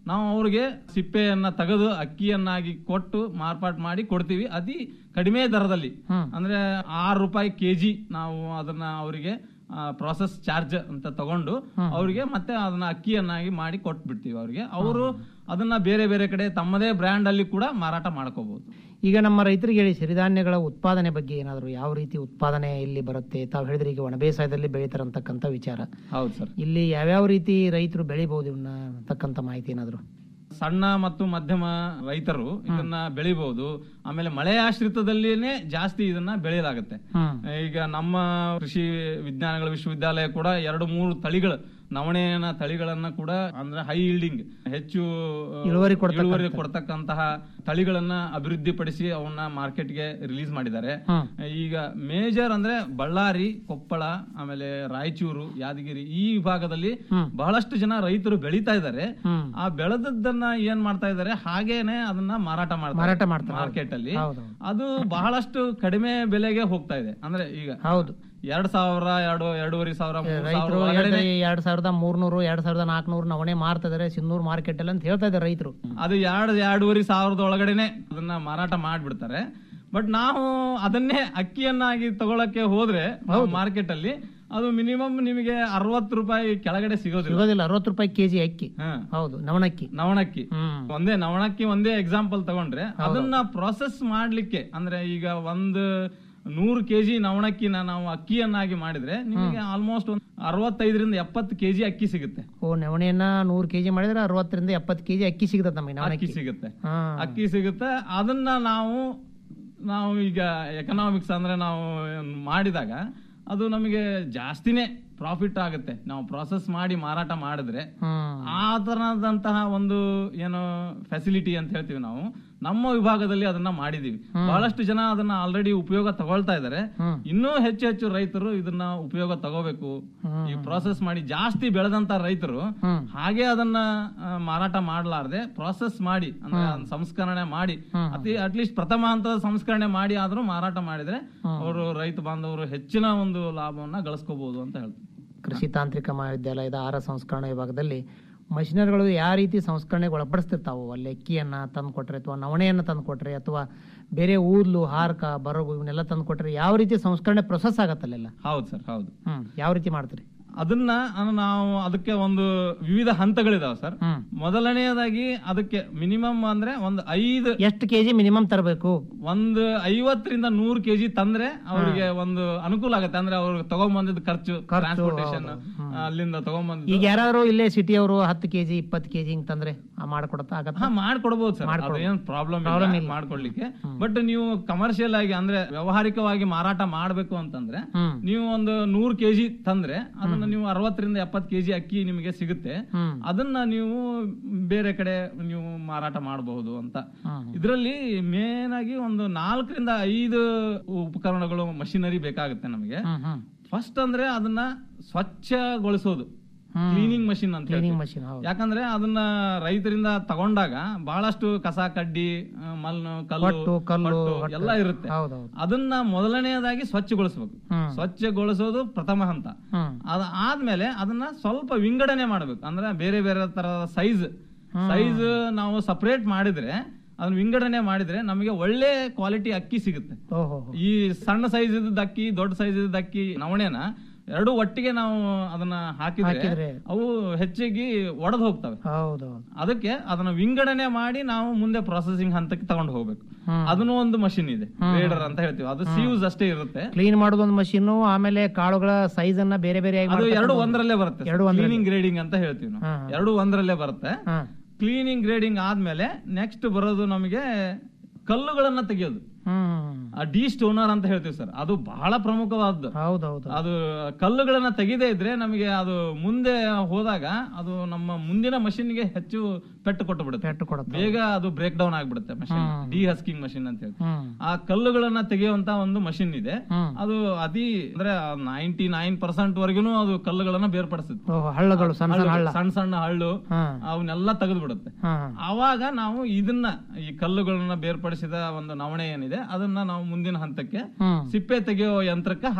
ನಾವು ಅವ್ರಿಗೆ ಸಿಪ್ಪೆಯನ್ನ ತೆಗೆದು ಅಕ್ಕಿಯನ್ನಾಗಿ ಕೊಟ್ಟು ಮಾರ್ಪಾಟ್ ಮಾಡಿ ಕೊಡ್ತೀವಿ ಅತಿ ಕಡಿಮೆ ದರದಲ್ಲಿ ಅಂದ್ರೆ ಆರು ರೂಪಾಯಿ ಕೆಜಿ ನಾವು ಅದನ್ನ ಅವರಿಗೆ ಪ್ರಾಸೆಸ್ ಚಾರ್ಜ್ ಅಂತ ತಗೊಂಡು ಅವರಿಗೆ ಮತ್ತೆ ಅದನ್ನ ಅಕ್ಕಿಯನ್ನಾಗಿ ಮಾಡಿ ಕೊಟ್ಬಿಡ್ತೀವಿ ಅವರಿಗೆ ಅವರು ಅದನ್ನ ಬೇರೆ ಬೇರೆ ಕಡೆ ತಮ್ಮದೇ ಬ್ರ್ಯಾಂಡ್ ಅಲ್ಲಿ ಕೂಡ ಮಾರಾಟ ಮಾಡ್ಕೋಬಹುದು ಈಗ ನಮ್ಮ ರೈತರಿಗೆ ಹೇಳಿ ಸಿರಿಧಾನ್ಯಗಳ ಉತ್ಪಾದನೆ ಬಗ್ಗೆ ಏನಾದ್ರು ಯಾವ ರೀತಿ ಉತ್ಪಾದನೆ ಇಲ್ಲಿ ಬರುತ್ತೆ ತಾವು ಹೇಳಿದ್ರೆ ಈಗ ಒಣ ಬೇಸಾಯದಲ್ಲಿ ಬೆಳೀತಾರಂತಕ್ಕಂಥ ವಿಚಾರ ಹೌದು ಸರ್ ಇಲ್ಲಿ ಯಾವ್ಯಾವ ರೀತಿ ರೈತರು ಬೆಳಿಬಹುದು ಇವನ್ನ ಅಂತಕ್ಕಂಥ ಮಾಹಿತಿ ಏನಾದ್ರು ಸಣ್ಣ ಮತ್ತು ಮಧ್ಯಮ ರೈತರು ಇದನ್ನ ಬೆಳಿಬಹುದು ಆಮೇಲೆ ಮಳೆ ಆಶ್ರಿತದಲ್ಲಿನೇ ಜಾಸ್ತಿ ಇದನ್ನ ಬೆಳೆಯಲಾಗುತ್ತೆ ಈಗ ನಮ್ಮ ಕೃಷಿ ವಿಜ್ಞಾನಗಳ ವಿಶ್ವವಿದ್ಯಾಲಯ ಕೂಡ ಎರಡು ಮೂರು ತಳಿಗಳು ನವಣೆಯನ ತಳಿಗಳನ್ನ ಕೂಡ ಅಂದ್ರೆ ಹೈ ಈಲ್ಡಿಂಗ್ ಹೆಚ್ಚು ಆ, ಇಳುವರಿ ಕೊಡ್ತಕ್ಕಂಥ. ಇಳುವರಿ ಕೊಡ್ತಕ್ಕಂತಹ ತಳಿಗಳನ್ನ ಅಭಿವೃದ್ಧಿಪಡಿಸಿ ಅವನ್ನ ಮಾರ್ಕೆಟ್ಗೆ ರಿಲೀಸ್ ಮಾಡಿದ್ದಾರೆ ಈಗ ಮೇಜರ್ ಅಂದ್ರೆ ಬಳ್ಳಾರಿ ಕೊಪ್ಪಳ ಆಮೇಲೆ ರಾಯಚೂರು ಯಾದಗಿರಿ ಈ ವಿಭಾಗದಲ್ಲಿ ಬಹಳಷ್ಟು ಜನ ರೈತರು ಬೆಳೀತಾ ಇದ್ದಾರೆ ಆ ಬೆಳೆದದ್ದನ್ನ ಏನ್ ಮಾಡ್ತಾ ಇದ್ದಾರೆ ಹಾಗೇನೆ ಅದನ್ನ ಮಾರಾಟ ಮಾರಾಟ ಮಾಡ್ತಾರೆ ಮಾಡ್ತಾರೆ. ಮಾರ್ಕೆಟ್ ಅಲ್ಲಿ ಹೌದು. ಅದು ಬಹಳಷ್ಟು ಕಡಿಮೆ ಬೆಲೆಗೆ ಹೋಗ್ತಾ ಇದೆ ಅಂದ್ರೆ ಈಗ ಹೌದು ಎರಡ್ ಸಾವಿರ ಎರಡು ಎರಡೂವರೆ ಸಾವಿರ ಮೂರ್ ಸಾವಿರ ರೈತರು ಒಳಗಡೆನೆ ಎರಡ್ ಸಾವಿರದ ಮೂರ್ನೂರು ಎರಡ್ ಸಾವಿರದ ನಾಲ್ಕನೂರು ನವಣೆ ಮಾರ್ತಾ ಇದಾರೆ ಸಿನ್ನೂರು ಮಾರ್ಕೆಟ್ ಅಲ್ಲಿ ಅಂತ ಹೇಳ್ತಾ ಇದ್ದಾರೆ ರೈತರು ಅದು ಎರಡು ಎರಡೂವರೆ ಸಾವಿರದ ಒಳಗಡೆನೆ ಅದನ್ನ ಮಾರಾಟ ಮಾಡ್ಬಿಡ್ತಾರೆ ಬಟ್ ನಾವು ಅದನ್ನೇ ಅಕ್ಕಿಯನ್ನಾಗಿ ತಗೊಳಕ್ಕೆ ಹೋದ್ರೆ ಮಾರ್ಕೆಟ್ ಅಲ್ಲಿ ಅದು ಮಿನಿಮಮ್ ನಿಮಗೆ ಅರವತ್ತು ರೂಪಾಯಿ ಕೆಳಗಡೆ ಸಿಗೋದಿಲ್ಲ ಸಿಗೋದಿಲ್ಲ ಅರವತ್ತು ರೂಪಾಯಿ ಕೆಜಿ ಅಕ್ಕಿ ಹೌದು ನವಣಕ್ಕಿ ನವಣಕ್ಕಿ ಒಂದೇ ನವಣಕ್ಕಿ ಒಂದೇ ಎಕ್ಸಾಂಪಲ್ ತಗೊಂಡ್ರೆ ಅದನ್ನ ಪ್ರೊಸೆಸ್ ಮಾಡ್ಲಿಕ್ಕೆ ಅಂದ್ರೆ ಈಗ ಒಂದು ನೂರು ಕೆಜಿ ನವಣಕ್ಕಿನ ನಾವು ಅಕ್ಕಿಯನ್ನಾಗಿ ಮಾಡಿದ್ರೆ ನಿಮಗೆ ಆಲ್ಮೋಸ್ಟ್ ಒಂದು ಅರವತ್ತೈದರಿಂದ ಎಪ್ಪತ್ತು ಕೆಜಿ ಅಕ್ಕಿ ಸಿಗುತ್ತೆ ಓ ನವಣೆಯನ್ನ ನೂರು ಕೆಜಿ ಮಾಡಿದ್ರೆ ಅರವತ್ತರಿಂದ ಎಪ್ಪತ್ತು ಕೆಜಿ ಅಕ್ಕಿ ಸಿಗುತ್ತೆ ನಮಗೆ ಅಕ್ಕಿ ನವಣಕ್ಕಿ ಸಿಗುತ್ತೆ ಹಾ. ಅಕ್ಕಿ ಸಿಗುತ್ತೆ ಅದನ್ನ ನಾವು ನಾವು ಈಗ ಎಕನಾಮಿಕ್ಸ್ ಅಂದ್ರೆ ನಾವು ಮಾಡಿದಾಗ ಅದು ನಮಗೆ ಜಾಸ್ತಿನೇ ಪ್ರಾಫಿಟ್ ಆಗುತ್ತೆ ನಾವು ಪ್ರಾಸೆಸ್ ಮಾಡಿ ಮಾರಾಟ ಮಾಡಿದ್ರೆ ಆ ತರದಂತಹ ಒಂದು ಏನು ಫೆಸಿಲಿಟಿ ಅಂತ ಹೇಳ್ತೀವಿ ನಾವು ನಮ್ಮ ವಿಭಾಗದಲ್ಲಿ ಅದನ್ನ ಮಾಡಿದೀವಿ ಬಹಳಷ್ಟು ಜನ ಅದನ್ನ ಆಲ್ರೆಡಿ ಉಪಯೋಗ ತಗೊಳ್ತಾ ಇದಾರೆ ಇನ್ನೂ ಹೆಚ್ಚು ಹೆಚ್ಚು ರೈತರು ಇದನ್ನ ಉಪಯೋಗ ತಗೋಬೇಕು ಈ ಪ್ರಾಸೆಸ್ ಮಾಡಿ ಜಾಸ್ತಿ ಬೆಳೆದಂತ ರೈತರು ಹಾಗೆ ಅದನ್ನ ಆ, ಮಾರಾಟ ಮಾಡಲಾರ್ದೆ ಪ್ರಾಸೆಸ್ ಮಾಡಿ ಅಂದ್ರೆ ಅದ್ನ ಸಂಸ್ಕರಣೆ ಮಾಡಿ ಅತಿ ಅಟ್ಲೀಸ್ಟ್ ಪ್ರಥಮ ಹಂತದ ಸಂಸ್ಕರಣೆ ಮಾಡಿ ಆದ್ರೂ ಮಾರಾಟ ಮಾಡಿದ್ರೆ ಅವರು ರೈತ ಬಾಂಧವರು ಹೆಚ್ಚಿನ ಒಂದು ಲಾಭವನ್ನ ಗಳಿಸ್ಕೋಬಹುದು ಅಂತ ಹೇಳ್ತಾರೆ ಕೃಷಿ ತಾಂತ್ರಿಕ ಮಹಾವಿದ್ಯಾಲಯದ ಆಹಾರ ಸಂಸ್ಕರಣಾ ವಿಭಾಗದಲ್ಲಿ ಮಷಿನರಿಗಳು ಯಾವ ರೀತಿ ಸಂಸ್ಕರಣೆಗೆ ಒಳಪಡಿಸ್ತಿರ್ತಾವು ಅಲ್ಲಿ ಅಕ್ಕಿಯನ್ನ ತಂದು ಕೊಟ್ರೆ ಅಥವಾ ನವಣೆಯನ್ನ ತಂದು ಕೊಟ್ರೆ ಅಥವಾ ಬೇರೆ ಊದ್ಲು ಹಾರ್ಕ ಬರಗು ಇವನ್ನೆಲ್ಲ ತಂದು ಕೊಟ್ರೆ ಯಾವ ರೀತಿ ಸಂಸ್ಕರಣೆ ಪ್ರೊಸೆಸ್ ಆಗತ್ತಲ್ಲೆಲ್ಲ ಹೌದು ಸರ್ ಹೌದು ಹ್ಮ್ ಯಾವ ರೀತಿ ಮಾಡ್ತೀರಿ ಅದನ್ನ ಅಹ್, ನಾವು ಅದಕ್ಕೆ ಒಂದು ವಿವಿಧ ಹಂತಗಳಿದಾವೆ ಸರ್ ಮೊದಲನೆಯದಾಗಿ ಅದಕ್ಕೆ ಮಿನಿಮಮ್ ಅಂದ್ರೆ ಒಂದು ಐದು ಎಷ್ಟು ಕೆಜಿ ಮಿನಿಮಮ್ ತರಬೇಕು ಒಂದು ಐವತ್ತರಿಂದ ನೂರು ಕೆಜಿ ತಂದ್ರೆ ಅವರಿಗೆ ಒಂದು ಅನುಕೂಲ ಆಗುತ್ತೆ ಅಂದ್ರೆ ಅವ್ರಿಗೆ ತಗೊಂಬಂದಿದ್ ಖರ್ಚು ಟ್ರಾನ್ಸ್ಪೋರ್ಟೇಷನ್ ಅಲ್ಲಿಂದ ತಗೊಂಬಂದ್ ಈಗ ಯಾರಾದ್ರೂ ಇಲ್ಲೇ ಸಿಟಿಯವರು ಹತ್ತು ಕೆಜಿ ಇಪ್ಪತ್ತು ಕೆಜಿ ಹಿಂಗ್ ತಂದ್ರೆ ಮಾಡ್ಕೊಡತ್ತ ಆಗತ್ತ ಹಾ ಮಾಡ್ಕೊಡ್ಬೋದು ಸರ್ ಮಾಡ್ಕೊಡ್ಬೋದು. ಅದೇನ್ ಪ್ರಾಬ್ಲಮ್ Problem ಇಲ್ಲ ಇಲ್ಲ. ಮಾಡ್ಕೊಡ್ಲಿಕ್ಕೆ ಬಟ್ ನೀವು ಕಮರ್ಷಿಯಲ್ ಆಗಿ ಅಂದ್ರೆ ವ್ಯವಹಾರಿಕವಾಗಿ ಮಾರಾಟ ಮಾಡ್ಬೇಕು ಅಂತಂದ್ರೆ ಹ್ಮ್. ನೀವು ಒಂದು ನೂರು ಕೆಜಿ ತಂದ್ರೆ ಅದನ್ನ ನೀವು ಅರವತ್ತರಿಂದ ಎಪ್ಪತ್ತು ಕೆಜಿ ಅಕ್ಕಿ ನಿಮಗೆ ಸಿಗುತ್ತೆ ಹ್ಮ್. ಅದನ್ನ ನೀವು ಬೇರೆ ಕಡೆ ನೀವು ಮಾರಾಟ ಮಾಡಬಹುದು ಅಂತ ಇದರಲ್ಲಿ ಮೇನ್ ಆಗಿ ಒಂದು ನಾಲ್ಕರಿಂದ ಐದು ಉಪಕರಣಗಳು ಮಷಿನರಿ ಬೇಕಾಗುತ್ತೆ ನಮಗೆ ಫಸ್ಟ್ ಅಂದ್ರೆ ಅದನ್ನ ಸ್ವಚ್ಛಗೊಳಿಸೋದು ಕ್ಲೀನಿಂಗ್ ಮಷಿನ್ ಅಂತ ಕ್ಲೀನಿಂಗ್ ಹೇಳ್ತೀವಿ. ಮಷಿನ್ ಹೌದು ಯಾಕಂದ್ರೆ ಅದನ್ನ ರೈತರಿಂದ ತಗೊಂಡಾಗ ಬಹಳಷ್ಟು ಕಸ ಕಡ್ಡಿ ಆ, ಮಣ್ಣು ಕಲ್ಲು ಹೊಟ್ಟು, ಕಲ್ಲು, ಹೊಟ್ಟು ಹೊಟ್ಟು. ಎಲ್ಲ ಇರುತ್ತೆ ಹೌದೌದು. ಅದನ್ನ ಮೊದಲನೆಯದಾಗಿ ಸ್ವಚ್ಛಗೊಳಿಸಬೇಕು ಹ್ಮ್. ಸ್ವಚ್ಛಗೊಳಿಸೋದು ಪ್ರಥಮ ಹಂತ ಹ್ಮ್. ಅದ ಆದ್ಮೇಲೆ ಅದನ್ನ ಸ್ವಲ್ಪ ವಿಂಗಡಣೆ ಮಾಡಬೇಕು ಅಂದ್ರೆ ಬೇರೆ ಬೇರೆ ತರದ ಸೈಜ್ ಸೈಜ್ ನಾವು ಸಪರೇಟ್ ಮಾಡಿದ್ರೆ ಅದನ್ನ ವಿಂಗಡಣೆ ಮಾಡಿದ್ರೆ ನಮಗೆ ಒಳ್ಳೆ ಕ್ವಾಲಿಟಿ ಅಕ್ಕಿ ಸಿಗುತ್ತೆ ಓಹೋ ಈ ಸಣ್ಣ ಸೈಜ್ ಇದ್ದದ ಅಕ್ಕಿ ದೊಡ್ಡ ಸೈಜ್ ಇದ್ದದ ಅಕ್ಕಿ ನವಣೆನ ಎರಡು ಒಟ್ಟಿಗೆ ನಾವು ಅದನ್ನ ಹಾಕಿದ್ರೆ ಹಾಕಿದ್ರೆ ಅವು ಹೆಚ್ಚಿಗೆ ಒಡೆದು ಹೋಗ್ತವೆ ಹೌದೌದು ಅದಕ್ಕೆ ಅದನ್ನ ವಿಂಗಡಣೆ ಮಾಡಿ ನಾವು ಮುಂದೆ ಪ್ರೊಸೆಸಿಂಗ್ ಹಂತಕ್ಕೆ ತಗೊಂಡು ಹೋಗ್ಬೇಕು ಹ್ಮ್. ಅದನ್ನು ಒಂದು ಮಷಿನ್ ಇದೆ ಗ್ರೇಡರ್ ಅಂತ ಹೇಳ್ತೀವಿ ಅದು ಸಿಯೂಸ್ ಅಷ್ಟೇ ಇರುತ್ತೆ ಕ್ಲೀನ್ ಮಾಡೋದೊಂದು ಮಷೀನು ಆಮೇಲೆ ಕಾಳುಗಳ ಸೈಜ್ ಅನ್ನ ಬೇರೆ ಬೇರೆ ಅದು ಎರಡು ಒಂದರಲ್ಲೇ ಬರುತ್ತೆ ಎರಡು ಒಂದರಲ್ಲೇ. ಕ್ಲೀನಿಂಗ್ ಗ್ರೇಡಿಂಗ್ ಅಂತ ಹೇಳ್ತೀವಿ ನಾವು ಹಾ, ಎರಡು ಒಂದರಲ್ಲೇ ಬರುತ್ತೆ ಹಾ. ಕ್ಲೀನಿಂಗ್ ಗ್ರೇಡಿಂಗ್ ಆದ್ಮೇಲೆ ನೆಕ್ಸ್ಟ್ ಬರೋದು ನಮಗೆ ಕಲ್ಲುಗಳನ್ನ ತೆಗೆಯೋದು ಹ್ಮ್ ಆ ಡಿ ಸ್ಟೋನರ್ ಅಂತ ಹೇಳ್ತೀವಿ ಸರ್ ಅದು ಬಹಳ ಪ್ರಮುಖವಾದ್ದು ಹೌದೌದು ಅದು ಕಲ್ಲುಗಳನ್ನ ತೆಗೆದೇ ಇದ್ರೆ ನಮಗೆ ಅದು ಮುಂದೆ ಹೋದಾಗ ಅದು ನಮ್ಮ ಮುಂದಿನ ಮಷಿನ್ಗೆ ಹೆಚ್ಚು ಪೆಟ್ಟು ಕೊಟ್ಟು ಬಿಡುತ್ತೆ ಪೆಟ್ಟು ಕೊಡುತ್ತೆ. ಬೇಗ ಅದು ಬ್ರೇಕ್ ಡೌನ್ ಆಗ್ಬಿಡುತ್ತೆ ಮಷಿನ್ ಹ್ಮ್. ಡಿ ಹಸ್ಕಿಂಗ್ ಮಷಿನ್ ಅಂತ ಹೇಳಿ ಹ್ಮ್ ಆ ಕಲ್ಲುಗಳನ್ನ ತೆಗೆಯುವಂತ ಒಂದು ಮಷಿನ್ ಇದೆ ಹ್ಮ್. ಅದು ಅತಿ ಅಂದ್ರೆ ನೈಂಟಿ ನೈನ್ ಪರ್ಸೆಂಟ್ ವರ್ಗುನು ಅದು ಕಲ್ಲುಗಳನ್ನ ಬೇರ್ಪಡಿಸುತ್ತೆ ಓಹೋ ಹಳ್ಳಗಳು ಸಣ್ಣ ಸಣ್ಣ ಹಳ್ಳ ಸಣ್ಣ ಸಣ್ಣ ಹಳ್ಳು ಹಾ ಅವನ್ನೆಲ್ಲ ತೆಗೆದು ಬಿಡುತ್ತೆ ಹಾ ಆವಾಗ ನಾವು ಇದನ್ನ ಈ ಕಲ್ಲುಗಳನ್ನ ಬೇರ್ಪಡಿಸಿದ ಒಂದು ನವಣೆ ಏನಿದೆ ಅದನ್ನ ನಾವು ಮುಂದಿನ ಹಂತಕ್ಕೆ ಹ್ಮ್ ಸಿಪ್ಪೆ ತೆಗೆಯೋ ಯಂತ್ರಕ್ಕೆ ಹಾಕ್ಬೇಕು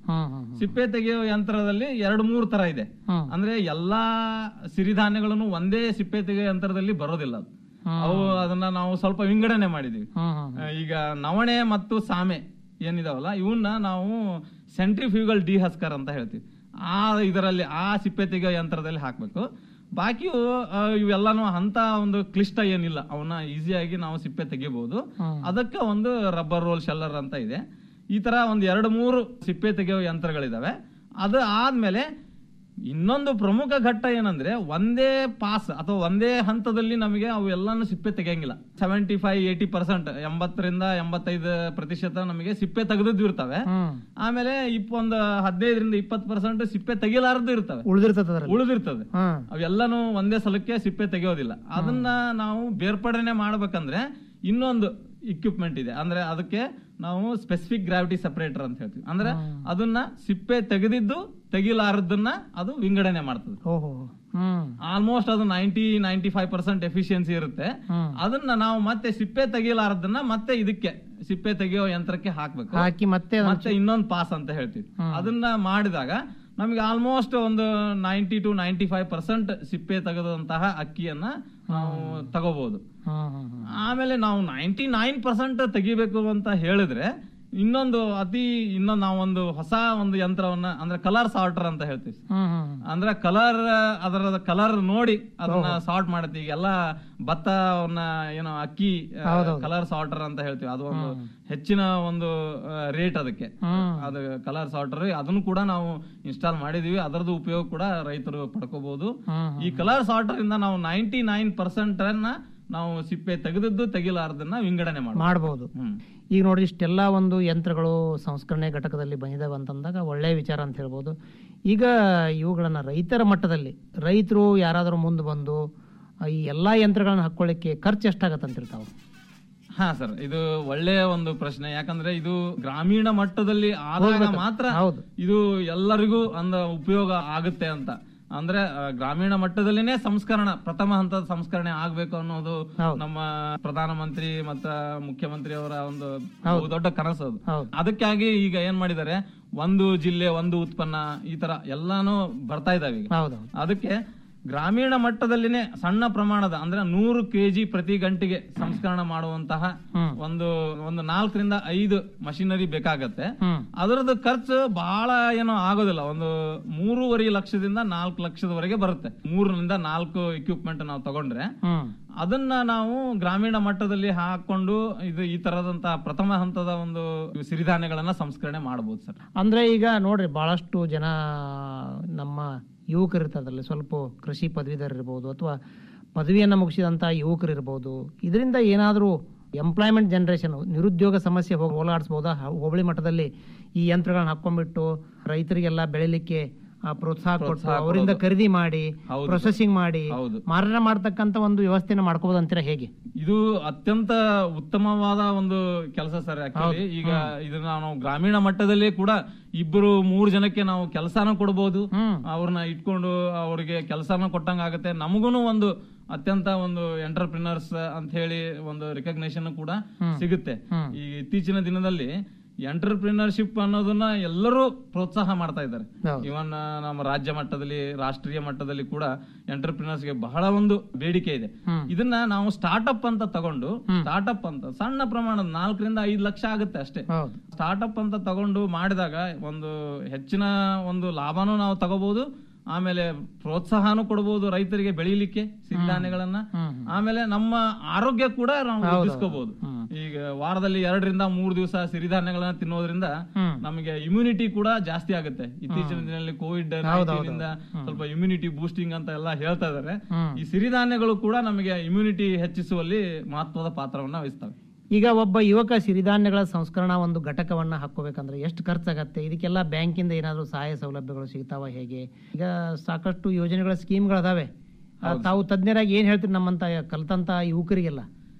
ಹ್ಮ್ ಹ್ಮ್ ಸಿಪ್ಪೆ ತೆಗೆಯೋ ಯಂತ್ರದಲ್ಲಿ ಎರಡು ಮೂರು ತರ ಇದೆ ಹ್ಮ್. ಅಂದ್ರೆ ಎಲ್ಲಾ ಸಿರಿಧಾನ್ಯಗಳನ್ನು ಒಂದೇ ಸಿಪ್ಪೆ ತೆಗೆಯೋ ಯಂತ್ರದಲ್ಲಿ ಬರೋದಿಲ್ಲ ಅದು. ಅವು ಅದನ್ನ ನಾವು ಸ್ವಲ್ಪ ವಿಂಗಡಣೆ ಮಾಡಿದೀವಿ ಹ್ಮ್ ಹ್ಮ್ ಆ, ಈಗ ನವಣೆ ಮತ್ತು ಸಾಮೆ ಏನಿದಾವಲ್ಲ ಇವನ್ನ ನಾವು ಸೆಂಟ್ರಿಫ್ಯೂಗಲ್ ಡಿಹಸ್ಕರ್ ಅಂತ ಹೇಳ್ತೀವಿ ಆ ಇದರಲ್ಲಿ ಆ ಸಿಪ್ಪೆ ತೆಗೆಯೋ ಯಂತ್ರದಲ್ಲಿ ಹಾಕ್ಬೇಕು ಬಾಕಿಯು ಆ, ಇವೆಲ್ಲಾನು ಅಂತ ಒಂದು ಕ್ಲಿಷ್ಟ ಏನಿಲ್ಲ ಅವನ್ನ ಈಸಿಯಾಗಿ ನಾವು ಸಿಪ್ಪೆ ತೆಗಿಬಹುದು ಅದಕ್ಕೆ ಒಂದು ರಬ್ಬರ್ ರೋಲ್ ಶೆಲ್ಲರ್ ಅಂತ ಇದೆ ಈ ತರ ಒಂದ್ ಎರಡು ಮೂರು ಸಿಪ್ಪೆ ತೆಗೆಯೋ ಯಂತ್ರಗಳಿದಾವೆ ಅದು ಆದ್ಮೇಲೆ ಇನ್ನೊಂದು ಪ್ರಮುಖ ಘಟ್ಟ ಏನಂದ್ರೆ ಒಂದೇ ಪಾಸ್ ಅಥವಾ ಒಂದೇ ಹಂತದಲ್ಲಿ ನಮಗೆ ಅವು ಎಲ್ಲಾನು ಸಿಪ್ಪೆ ತೆಗೆಯಂಗಿಲ್ಲ ಸೆವೆಂಟಿ ಫೈವ್ ಏಟಿ ಪರ್ಸೆಂಟ್ ಎಂಬತ್ತರಿಂದ ಎಂಬತ್ತೈದು ಪ್ರತಿಶತ ನಮಗೆ ಸಿಪ್ಪೆ ತೆಗೆದದ್ದು ಇರ್ತವೆ ಆಮೇಲೆ ಇಪ್ಪ ಒಂದು ಹದಿನೈದರಿಂದ ಇಪ್ಪತ್ತು ಪರ್ಸೆಂಟ್ ಸಿಪ್ಪೆ ತೆಗಿಲಾರದ್ದು ಇರ್ತವೆ ಉಳಿದಿರ್ತದ ಅದ್ರಲ್ಲಿ ಉಳಿದಿರ್ತದೆ ಹ್ಮ್ ಅವೆಲ್ಲಾನು ಒಂದೇ ಸಲಕ್ಕೆ ಸಿಪ್ಪೆ ತೆಗೆಯೋದಿಲ್ಲ ಅದನ್ನ ನಾವು ಬೇರ್ಪಡನೆ ಮಾಡ್ಬೇಕಂದ್ರೆ ಇನ್ನೊಂದು ಇಕ್ವಿಪ್ಮೆಂಟ್ ಇದೆ ಅಂದ್ರೆ ಅದಕ್ಕೆ ನಾವು ಸ್ಪೆಸಿಫಿಕ್ ಗ್ರಾವಿಟಿ ಸಪರೇಟರ್ ಅಂತ ಹೇಳ್ತೀವಿ ಅಂದ್ರೆ ಅದನ್ನ ಸಿಪ್ಪೆ ತೆಗೆದಿದ್ದು ತೆಗಿಲಾರದನ್ನ ಅದು ವಿಂಗಡಣೆ ಮಾಡ್ತದೆ ಓಹೋ ಹ್ಮ್ ಆಲ್ಮೋಸ್ಟ್ ಅದು ninety ninety five percent efficiency ಇರುತ್ತೆ ಹ್ಮ್. ಅದನ್ನ ನಾವು ಮತ್ತೆ ಸಿಪ್ಪೆ ತೆಗಿಲಾರದನ್ನ ಮತ್ತೆ ಇದಕ್ಕೆ ಸಿಪ್ಪೆ ತೆಗೆಯೋ ಯಂತ್ರಕ್ಕೆ ಹಾಕ್ಬೇಕು ಹಾಕಿ ಮತ್ತೆ ಅದನ್ನ ಮತ್ತೆ ಇನ್ನೊಂದು ಪಾಸ್ ಅಂತ ಹೇಳ್ತೀವಿ ಅದನ್ನ ಮಾಡಿದಾಗ ನಮಗೆ ಆಲ್ಮೋಸ್ಟ್ ಒಂದು ninety two ninety five percent ಸಿಪ್ಪೆ ತೆಗೆದಂತಹ ಅಕ್ಕಿಯನ್ನ ನಾವು ತಗೋಬಹುದು ಹ್ಮ್ ಹ್ಮ್ ಹ್ಮ್ ಆಮೇಲೆ ನಾವು ನೈಂಟಿ ನೈನ್ ಪರ್ಸೆಂಟ್ ತೆಗಿಬೇಕು ಅಂತ ಹೇಳಿದ್ರೆ ಇನ್ನೊಂದು ಅತಿ ಇನ್ನೊಂದು ನಾವೊಂದು ಹೊಸ ಒಂದು ಯಂತ್ರವನ್ನ ಅಂದ್ರೆ ಕಲರ್ ಸಾರ್ಟರ್ ಅಂತ ಹೇಳ್ತೀವಿ ಹ್ಮ್ ಹ್ಮ್ ಅಂದ್ರೆ ಕಲರ್ ಅದರ ಕಲರ್ ನೋಡಿ ಅದನ್ನ ಸಾರ್ಟ್ ಮಾಡುತ್ತೆ ಈಗ ಎಲ್ಲ ಭತ್ತವನ್ನ ಏನೋ ಅಕ್ಕಿ ಕಲರ್ ಸಾರ್ಟರ್ ಅಂತ ಹೇಳ್ತೀವಿ ಅದು ಒಂದು ಹೆಚ್ಚಿನ ಒಂದು ರೇಟ್ ಅದಕ್ಕೆ ಅದು ಕಲರ್ ಸಾರ್ಟರ್ ಅದನ್ನು ಕೂಡ ನಾವು ಇನ್ಸ್ಟಾಲ್ ಮಾಡಿದೀವಿ ಅದರದ್ದು ಉಪಯೋಗ ಕೂಡ ರೈತರು ಪಡ್ಕೋಬಹುದು ಈ ಕಲರ್ ಸಾರ್ಟರ್ ಇಂದ ನಾವು ನೈಂಟಿ ನೈನ್ ಪರ್ಸೆಂಟ್ ಅನ್ನ ನಾವು ಸಿಪ್ಪೆ ತೆಗೆದದ್ದು ತೆಗಿಲಾರ್ದನ್ನ ವಿಂಗಡಣೆ ಮಾಡಬಹುದು ಮಾಡ್ಬೋದು ಹ್ಮ್ ಈಗ ನೋಡಿ ಇಷ್ಟೆಲ್ಲ ಒಂದು ಯಂತ್ರಗಳು ಸಂಸ್ಕರಣೆ ಘಟಕದಲ್ಲಿ ಬಂದಿದ್ದಾವೆ ಅಂತಂದಾಗ ಒಳ್ಳೆ ವಿಚಾರ ಅಂತ ಹೇಳ್ಬೋದು ಈಗ ಇವುಗಳನ್ನ ರೈತರ ಮಟ್ಟದಲ್ಲಿ ರೈತರು ಯಾರಾದರೂ ಮುಂದೆ ಬಂದು ಆ, ಈ ಎಲ್ಲಾ ಯಂತ್ರಗಳನ್ನ ಹಾಕೊಳ್ಳಿಕ್ಕೆ ಖರ್ಚು ಎಷ್ಟಾಗತ್ತೆ ಅಂತಿರ್ತಾವೆ ಹಾ ಸರ್ ಇದು ಒಳ್ಳೆಯ ಒಂದು ಪ್ರಶ್ನೆ ಯಾಕಂದ್ರೆ ಇದು ಗ್ರಾಮೀಣ ಮಟ್ಟದಲ್ಲಿ ಆದಾಗ ಮಾತ್ರ ಹೌದು. ಇದು ಎಲ್ಲರಿಗೂ ಅಂದ ಉಪಯೋಗ ಆಗುತ್ತೆ ಅಂತ ಅಂದ್ರೆ ಆ, ಗ್ರಾಮೀಣ ಮಟ್ಟದಲ್ಲಿನೇ ಸಂಸ್ಕರಣ ಪ್ರಥಮ ಹಂತದ ಸಂಸ್ಕರಣೆ ಆಗ್ಬೇಕು ಅನ್ನೋದು ಹೌದು. ನಮ್ಮ ಪ್ರಧಾನಮಂತ್ರಿ ಮತ್ತ ಮುಖ್ಯಮಂತ್ರಿ ಅವರ ಒಂದು ಹೌದು. ದೊಡ್ಡ ಕನಸು ಅದು ಹೌದು. ಅದಕ್ಕಾಗಿ ಈಗ ಏನ್ ಮಾಡಿದ್ದಾರೆ ಒಂದು ಜಿಲ್ಲೆ ಒಂದು ಉತ್ಪನ್ನ ಈ ತರ ಎಲ್ಲಾನು ಬರ್ತಾ ಇದಾವೆ ಈಗ ಹೌದು ಅದಕ್ಕೆ ಗ್ರಾಮೀಣ ಮಟ್ಟದಲ್ಲಿನೇ ಸಣ್ಣ ಪ್ರಮಾಣದ ಅಂದ್ರೆ ನೂರು ಕೆಜಿ ಪ್ರತಿ ಗಂಟೆಗೆ ಸಂಸ್ಕರಣ ಮಾಡುವಂತಹ ಒಂದು ಒಂದು ನಾಲ್ಕರಿಂದ ಐದು ಮಷಿನರಿ ಬೇಕಾಗತ್ತೆ ಹ್ಮ್. ಅದರದ್ದು ಖರ್ಚು ಬಹಳ ಏನೋ ಆಗೋದಿಲ್ಲ ಒಂದು ಮೂರುವರೆ ಲಕ್ಷದಿಂದ ನಾಲ್ಕು ಲಕ್ಷದವರೆಗೆ ಬರುತ್ತೆ ಮೂರರಿಂದ ನಾಲ್ಕು ಇಕ್ವಿಪ್ಮೆಂಟ್ ನಾವು ತಗೊಂಡ್ರೆ ಹ್ಮ್ ಅದನ್ನ ನಾವು ಗ್ರಾಮೀಣ ಮಟ್ಟದಲ್ಲಿ ಹಾಕೊಂಡು ಇದು ಈ ತರದಂತಹ ಪ್ರಥಮ ಹಂತದ ಒಂದು ಸಿರಿಧಾನ್ಯಗಳನ್ನ ಸಂಸ್ಕರಣೆ ಮಾಡಬಹುದು ಸರ್ ಅಂದ್ರೆ ಈಗ ನೋಡ್ರಿ ಬಹಳಷ್ಟು ಜನ ನಮ್ಮ ಯುವಕರು ಇರ್ತಾರಲ್ಲ ಸ್ವಲ್ಪ ಕೃಷಿ ಪದವೀಧರ ಇರ್ಬೋದು ಅಥವಾ ಪದವಿಯನ್ನ ಮುಗಿಸಿದಂತ ಯುವಕರು ಇರ್ಬೋದು ಇದರಿಂದ ಏನಾದರೂ ಎಂಪ್ಲಾಯ್ಮೆಂಟ್ ಜನರೇಷನ್ ನಿರುದ್ಯೋಗ ಸಮಸ್ಯೆ ಹೋಗಿ ಹೋಲಾಡಿಸ್ಬೋದಾ ಹ- ಹೋಬಳಿ ಮಟ್ಟದಲ್ಲಿ ಈ ಯಂತ್ರಗಳನ್ನ ಹಾಕೊಂಡ್ಬಿಟ್ಟು ರೈತರಿಗೆಲ್ಲ ಬೆಳಿಲಿಕ್ಕೆ ಆ, ಪ್ರೋತ್ಸಾಹ ಕೊಟ್ಟು ಪ್ರೋತ್ಸಾಹ ಅವರಿಂದ ಕೊಡೋದು. ಖರೀದಿ ಮಾಡಿ ಹೌದು ಪ್ರೊಸೆಸಿಂಗ್ ಮಾಡಿ ಹೌದು. ಮಾರಾಟ ಮಾಡ್ತಕ್ಕಂತ ಒಂದು ವ್ಯವಸ್ಥೆನ ಮಾಡ್ಕೋಬಹುದು ಅಂತೀರಾ ಹೇಗೆ ಇದು ಅತ್ಯಂತ ಉತ್ತಮವಾದ ಒಂದು ಕೆಲಸ ಸರ್ ಆಕ್ಚುಲಿ ಈಗ ಇದನ್ನ ನಾವು ಗ್ರಾಮೀಣ ಮಟ್ಟದಲ್ಲಿ ಕೂಡ ಇಬ್ಬರು ಮೂರು ಜನಕ್ಕೆ ನಾವು ಕೆಲಸನ ಕೊಡಬಹುದು ಅವ್ರನ್ನ ಇಟ್ಕೊಂಡು ಅವರಿಗೆ ಕೆಲಸನ ಕೊಟ್ಟಂಗ ಆಗುತ್ತೆ ನಮಗೂನು ಒಂದು ಅತ್ಯಂತ ಒಂದು ಎಂಟರ್ಪ್ರಿನರ್ಸ್ ಅಂತ ಹೇಳಿ ಒಂದು ರಿಕಗ್ನೇಷನ್ ಕೂಡ ಸಿಗುತ್ತೆ ಈ ಇತ್ತೀಚಿನ ದಿನದಲ್ಲಿ ಎಂಟರ್ಪ್ರಿನರ್ಶಿಪ್ ಅನ್ನೋದನ್ನ ಎಲ್ಲರೂ ಪ್ರೋತ್ಸಾಹ ಮಾಡ್ತಾ ಇದ್ದಾರೆ ಹೌದು. ಇವನ್ ನಮ್ಮ ರಾಜ್ಯ ಮಟ್ಟದಲ್ಲಿ ರಾಷ್ಟ್ರೀಯ ಮಟ್ಟದಲ್ಲಿ ಕೂಡ ಎಂಟರ್ಪ್ರಿನರ್ಸ್ ಗೆ ಬಹಳ ಒಂದು ಬೇಡಿಕೆ ಇದೆ ಇದನ್ನ ನಾವು ಸ್ಟಾರ್ಟ್ಅಪ್ ಅಂತ ತಗೊಂಡು ಸ್ಟಾರ್ಟ್ಅಪ್ ಅಂತ ಸಣ್ಣ ಪ್ರಮಾಣದ ನಾಲ್ಕರಿಂದ ಐದು ಲಕ್ಷ ಆಗುತ್ತೆ ಅಷ್ಟೇ ಹೌದು ಸ್ಟಾರ್ಟ್ಅಪ್ ಅಂತ ತಗೊಂಡು ಮಾಡಿದಾಗ ಒಂದು ಹೆಚ್ಚಿನ ಒಂದು ಲಾಭನೂ ನಾವು ತಗೋಬಹುದು ಆಮೇಲೆ ಪ್ರೋತ್ಸಾಹನೂ ಕೊಡಬಹುದು ರೈತರಿಗೆ ಬೆಳೀಲಿಕ್ಕೆ ಸಿರಿಧಾನ್ಯಗಳನ್ನ ಆಮೇಲೆ ನಮ್ಮ ಆರೋಗ್ಯ ಕೂಡ ನಾವು ವೃದ್ಧಿಸ್ಕೋಬಹುದು ಈಗ ವಾರದಲ್ಲಿ ಎರಡರಿಂದ ಮೂರು ದಿವಸ ಸಿರಿಧಾನ್ಯಗಳನ್ನ ತಿನ್ನೋದ್ರಿಂದ ನಮಗೆ ಇಮ್ಯುನಿಟಿ ಕೂಡ ಜಾಸ್ತಿ ಆಗುತ್ತೆ ಇತ್ತೀಚಿನ ದಿನದಲ್ಲಿ ಕೋವಿಡ್ ಇಂದ ಸ್ವಲ್ಪ ಇಮ್ಯುನಿಟಿ ಬೂಸ್ಟಿಂಗ್ ಅಂತ ಎಲ್ಲ ಹೇಳ್ತಾ ಇದಾರೆ ಈ ಸಿರಿಧಾನ್ಯಗಳು ಕೂಡ ನಮಗೆ ಇಮ್ಯುನಿಟಿ ಹೆಚ್ಚಿಸುವಲ್ಲಿ ಮಹತ್ವದ ಪಾತ್ರವನ್ನ ವಹಿಸ್ತವೆ ಈಗ ಒಬ್ಬ ಯುವಕ ಸಿರಿಧಾನ್ಯಗಳ ಸಂಸ್ಕರಣಾ ಒಂದು ಘಟಕವನ್ನ ಹಾಕೋಬೇಕಂದ್ರೆ ಎಷ್ಟು ಖರ್ಚಾಗತ್ತೆ ಇದಕ್ಕೆಲ್ಲ ಬ್ಯಾಂಕಿಂದ ಏನಾದರೂ ಸಹಾಯ ಸೌಲಭ್ಯಗಳು ಸಿಗ್ತಾವ ಹೇಗೆ ಈಗ ಸಾಕಷ್ಟು ಯೋಜನೆಗಳ ಸ್ಕೀಮ್ಗಳು ಅದಾವೆ ಆ, ತಾವು ತಜ್ಞರಾಗಿ ಏನ್ ಹೇಳ್ತೀರಿ ನಮ್ಮಂತ ಕಲ್ತಂತ ಯುವಕರಿಗೆಲ್ಲ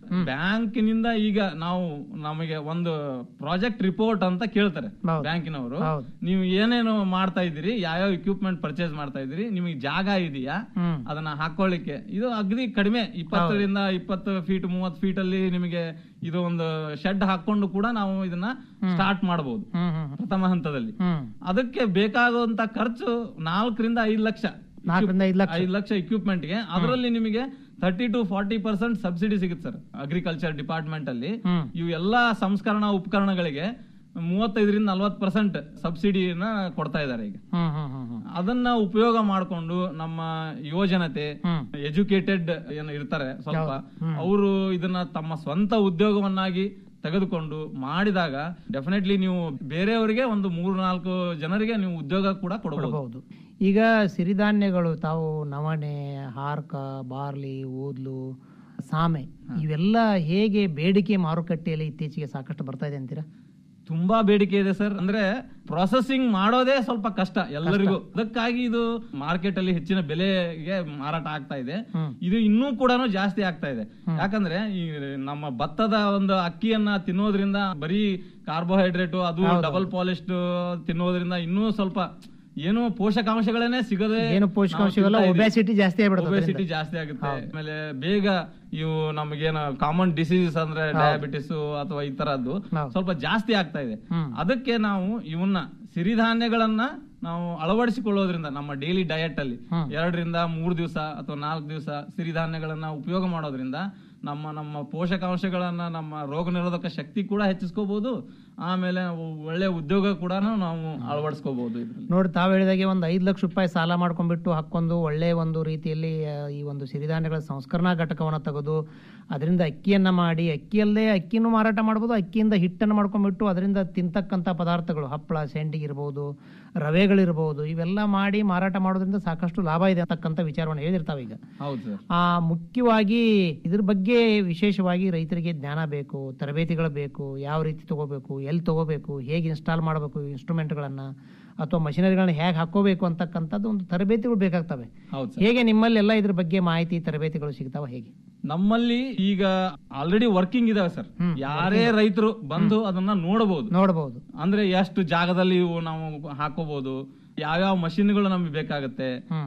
ಬ್ಯಾಂಕಿನಿಂದ ಈಗ ನಾವು ನಮಗೆ ಒಂದು ಪ್ರಾಜೆಕ್ಟ್ ರಿಪೋರ್ಟ್ ಅಂತ ಕೇಳ್ತಾರೆ ಬ್ಯಾಂಕಿನವರು ಹೌದು. ನೀವು ಏನೇನು ಮಾಡ್ತಾ ಇದ್ದೀರಿ ಯಾವ್ಯಾವ ಇಕ್ವಿಪ್ಮೆಂಟ್ ಪರ್ಚೇಸ್ ಮಾಡ್ತಾ ಇದ್ದೀರಿ ನಿಮಗೆ ಜಾಗ ಇದೆಯಾ ಹ್ಮ್. ಅದನ್ನ ಹಾಕೊಳ್ಳಿಕ್ಕೆ ಇದು ಅಗದಿ ಕಡಿಮೆ ಇಪ್ಪತ್ತರಿಂದ ಇಪ್ಪತ್ತು ಫೀಟ್ ಮೂವತ್ತು ಫೀಟ್ ಅಲ್ಲಿ ನಿಮಗೆ ಇದು ಒಂದು ಶೆಡ್ ಹಾಕೊಂಡು ಕೂಡ ನಾವು ಇದನ್ನ ಸ್ಟಾರ್ಟ್ ಮಾಡಬಹುದು ಹ್ಮ್ ಹ್ಮ್ ಹ್ಮ್. ಪ್ರಥಮ ಹಂತದಲ್ಲಿ ಹ್ಮ್ ಅದಕ್ಕೆ ಬೇಕಾಗುವಂತ ಖರ್ಚು ನಾಲ್ಕರಿಂದ ಐದು ಲಕ್ಷ ನಾಲ್ಕರಿಂದ ಐದು ಲಕ್ಷ ಐದು ಲಕ್ಷ equipment ಗೆ ಅದರಲ್ಲಿ ನಿಮಗೆ thirty two forty percent subsidy ಸಿಗುತ್ತೆ ಸರ್ ಅಗ್ರಿಕಲ್ಚರ್ ಡಿಪಾರ್ಟ್ಮೆಂಟ್ ಅಲ್ಲಿ ಹ್ಮ್. ಇವು ಎಲ್ಲಾ ಸಂಸ್ಕರಣಾ ಉಪಕರಣಗಳಿಗೆ ಮೂವತ್ತೈದರಿಂದ ನಲ್ವತ್ ಪರ್ಸೆಂಟ್ ಸಬ್ಸಿಡಿನ ಕೊಡ್ತಾ ಇದ್ದಾರೆ ಈಗ ಹ್ಮ್ ಹ್ಮ್ ಹ್ಮ್ ಹ್ಮ್ ಅದನ್ನ ಉಪಯೋಗ ಮಾಡಿಕೊಂಡು ನಮ್ಮ ಯುವಜನತೆ ಹ್ಮ್. ಎಜುಕೇಟೆಡ್ ಏನು ಇರ್ತಾರೆ ಸ್ವಲ್ಪ ಅವರು ಇದನ್ನ ತಮ್ಮ ಸ್ವಂತ ಉದ್ಯೋಗವನ್ನಾಗಿ ತೆಗೆದುಕೊಂಡು ಮಾಡಿದಾಗ ಡೆಫಿನೆಟ್ಲಿ ನೀವು ಬೇರೆಯವರಿಗೆ ಒಂದು ಮೂರು ನಾಲ್ಕು ಜನರಿಗೆ ನೀವು ಉದ್ಯೋಗ ಕೂಡ ಕೊಡಬಹುದು ಕೊಡಬಹುದು ಈಗ ಸಿರಿಧಾನ್ಯಗಳು ತಾವು ನವಣೆ ಹಾರ್ಕ ಬಾರ್ಲಿ ಊದ್ಲು ಸಾಮೆ ಇವೆಲ್ಲ ಹೇಗೆ ಬೇಡಿಕೆ ಮಾರುಕಟ್ಟೆಯಲ್ಲಿ ಇತ್ತೀಚೆಗೆ ಸಾಕಷ್ಟು ಬರ್ತಾ ಇದೆ ಅಂತೀರಾ ತುಂಬಾ ಬೇಡಿಕೆ ಇದೆ ಸರ್ ಅಂದ್ರೆ ಪ್ರೊಸೆಸಿಂಗ್ ಮಾಡೋದೇ ಸ್ವಲ್ಪ ಕಷ್ಟ ಎಲ್ಲರಿಗೂ ಅದಕ್ಕಾಗಿ ಇದು ಮಾರ್ಕೆಟ್ ಅಲ್ಲಿ ಹೆಚ್ಚಿನ ಬೆಲೆಗೆ ಮಾರಾಟ ಆಗ್ತಾ ಇದೆ ಇದು ಇನ್ನೂ ಕೂಡ ಜಾಸ್ತಿ ಆಗ್ತಾ ಇದೆ ಯಾಕಂದ್ರೆ ಈ ನಮ್ಮ ಭತ್ತದ ಒಂದು ಅಕ್ಕಿಯನ್ನ ತಿನ್ನೋದ್ರಿಂದ ಬರೀ ಕಾರ್ಬೋಹೈಡ್ರೇಟ್ ಅದು ಡಬಲ್ ಪಾಲಿಶ್ಡ್ ತಿನ್ನೋದ್ರಿಂದ ಇನ್ನೂ ಸ್ವಲ್ಪ ಏನು ಪೋಷಕಾಂಶಗಳನ್ನೇ ಸಿಗದೆ ಏನು ಪೋಷಕಾಂಶವೆಲ್ಲ ಒಬ್ಯಾಸಿಟಿ ಜಾಸ್ತಿ ಆಗ್ಬಿಡುತ್ತೆ ಒಬೆಸಿಟಿ ಜಾಸ್ತಿ ಆಗುತ್ತೆ ಆಮೇಲೆ ಬೇಗ ಇವು ನಮಗೇನು ಕಾಮನ್ ಡಿಸೀಸಸ್ ಅಂದ್ರೆ ಡಯಾಬಿಟಿಸ್ ಅಥವಾ ಈ ತರದ್ದು ಸ್ವಲ್ಪ ಜಾಸ್ತಿ ಆಗ್ತಾ ಇದೆ ಅದಕ್ಕೆ ನಾವು ಇವನ್ನ ಸಿರಿಧಾನ್ಯಗಳನ್ನ ನಾವು ಅಳವಡಿಸಿಕೊಳ್ಳೋದ್ರಿಂದ ನಮ್ಮ ಡೈಲಿ ಡಯಟ್ ಅಲ್ಲಿ ಎರಡರಿಂದ ಮೂರು ದಿವಸ ಅಥವಾ ನಾಲ್ಕು ದಿವಸ ಸಿರಿಧಾನ್ಯಗಳನ್ನ ಉಪಯೋಗ ಮಾಡೋದ್ರಿಂದ ನಮ್ಮ ನಮ್ಮ ಪೋಷಕಾಂಶಗಳನ್ನ ನಮ್ಮ ರೋಗ ನಿರೋಧಕ ಶಕ್ತಿ ಕೂಡ ಹೆಚ್ಚಿಸ್ಕೋಬಹುದು ಆಮೇಲೆ ಒಳ್ಳೆ ಉದ್ಯೋಗ ಕೂಡ ನಾವು ಅಳವಡಿಸ್ಕೋಬಹುದು ಇದ್ರಲ್ಲಿ ನೋಡಿ ತಾವು ಹೇಳಿದಾಗೆ ಒಂದು ಐದು ಲಕ್ಷ ರೂಪಾಯಿ ಸಾಲ ಮಾಡ್ಕೊಂಡ್ಬಿಟ್ಟು ಹಾಕೊಂಡು ಒಳ್ಳೆ ಒಂದು ರೀತಿಯಲ್ಲಿ ಆ, ಈ ಒಂದು ಸಿರಿಧಾನ್ಯಗಳ ಸಂಸ್ಕರಣಾ ಘಟಕವನ್ನು ತೆಗೆದು ಅದರಿಂದ ಅಕ್ಕಿಯನ್ನ ಮಾಡಿ ಅಕ್ಕಿಯಲ್ಲೇ ಅಕ್ಕಿನೂ ಮಾರಾಟ ಮಾಡ್ಬೋದು ಅಕ್ಕಿಯಿಂದ ಹಿಟ್ಟನ್ನು ಮಾಡ್ಕೊಂಡ್ಬಿಟ್ಟು ಅದರಿಂದ ತಿಂತಕ್ಕಂಥ ಪದಾರ್ಥಗಳು ಹಪ್ಪಳ ಸೆಂಡಿಗೆ ಇರ್ಬೋದು ರವೆಗಳಿರ್ಬೋದು ಇವೆಲ್ಲ ಮಾಡಿ ಮಾರಾಟ ಮಾಡೋದ್ರಿಂದ ಸಾಕಷ್ಟು ಲಾಭ ಇದೆ ಅಂತಕ್ಕಂಥ ವಿಚಾರವನ್ನು ಹೇಳಿರ್ತಾವೆ ಈಗ ಹೌದು ಸರ್ ಆ ಮುಖ್ಯವಾಗಿ ಇದ್ರ ಬಗ್ಗೆ ವಿಶೇಷವಾಗಿ ರೈತರಿಗೆ ಜ್ಞಾನ ಬೇಕು ತರಬೇತಿಗಳು ಬೇಕು ಯಾವ ರೀತಿ ತಗೋಬೇಕು ಎಲ್ಲಿ ತಗೋಬೇಕು ಹೇಗೆ ಇನ್ಸ್ಟಾಲ್ ಮಾಡಬೇಕು ಇನ್ಸ್ಟ್ರೂಮೆಂಟ್ಗಳನ್ನ ಅಥವಾ ಮಷಿನರಿಗಳನ್ನ ಹೇಗೆ ಹಾಕೋಬೇಕು ಅಂತಕ್ಕಂಥದ್ದು ಒಂದು ತರಬೇತಿಗಳು ಬೇಕಾಗ್ತವೆ ಹೌದು ಸರ್ ಹೇಗೆ ನಿಮ್ಮಲ್ಲಿ ಎಲ್ಲ ಇದ್ರ ಬಗ್ಗೆ ಮಾಹಿತಿ ತರಬೇತಿಗಳು ಸಿಗ್ತಾವ ಹೇಗೆ ನಮ್ಮಲ್ಲಿ ಈಗ ಆಲ್ರೆಡಿ ವರ್ಕಿಂಗ್ ಇದಾವೆ ಸರ್ ಯಾರೇ ರೈತರು ಬಂದು ಅದನ್ನ ನೋಡಬಹುದು ನೋಡಬಹುದು ಅಂದ್ರೆ ಎಷ್ಟು ಜಾಗದಲ್ಲಿ ಇವು ನಾವು ಹಾಕೋಬಹುದು ಯಾವ್ಯಾವ ಮಷಿನ್ಗಳು ನಮಗೆ ಬೇಕಾಗುತ್ತೆ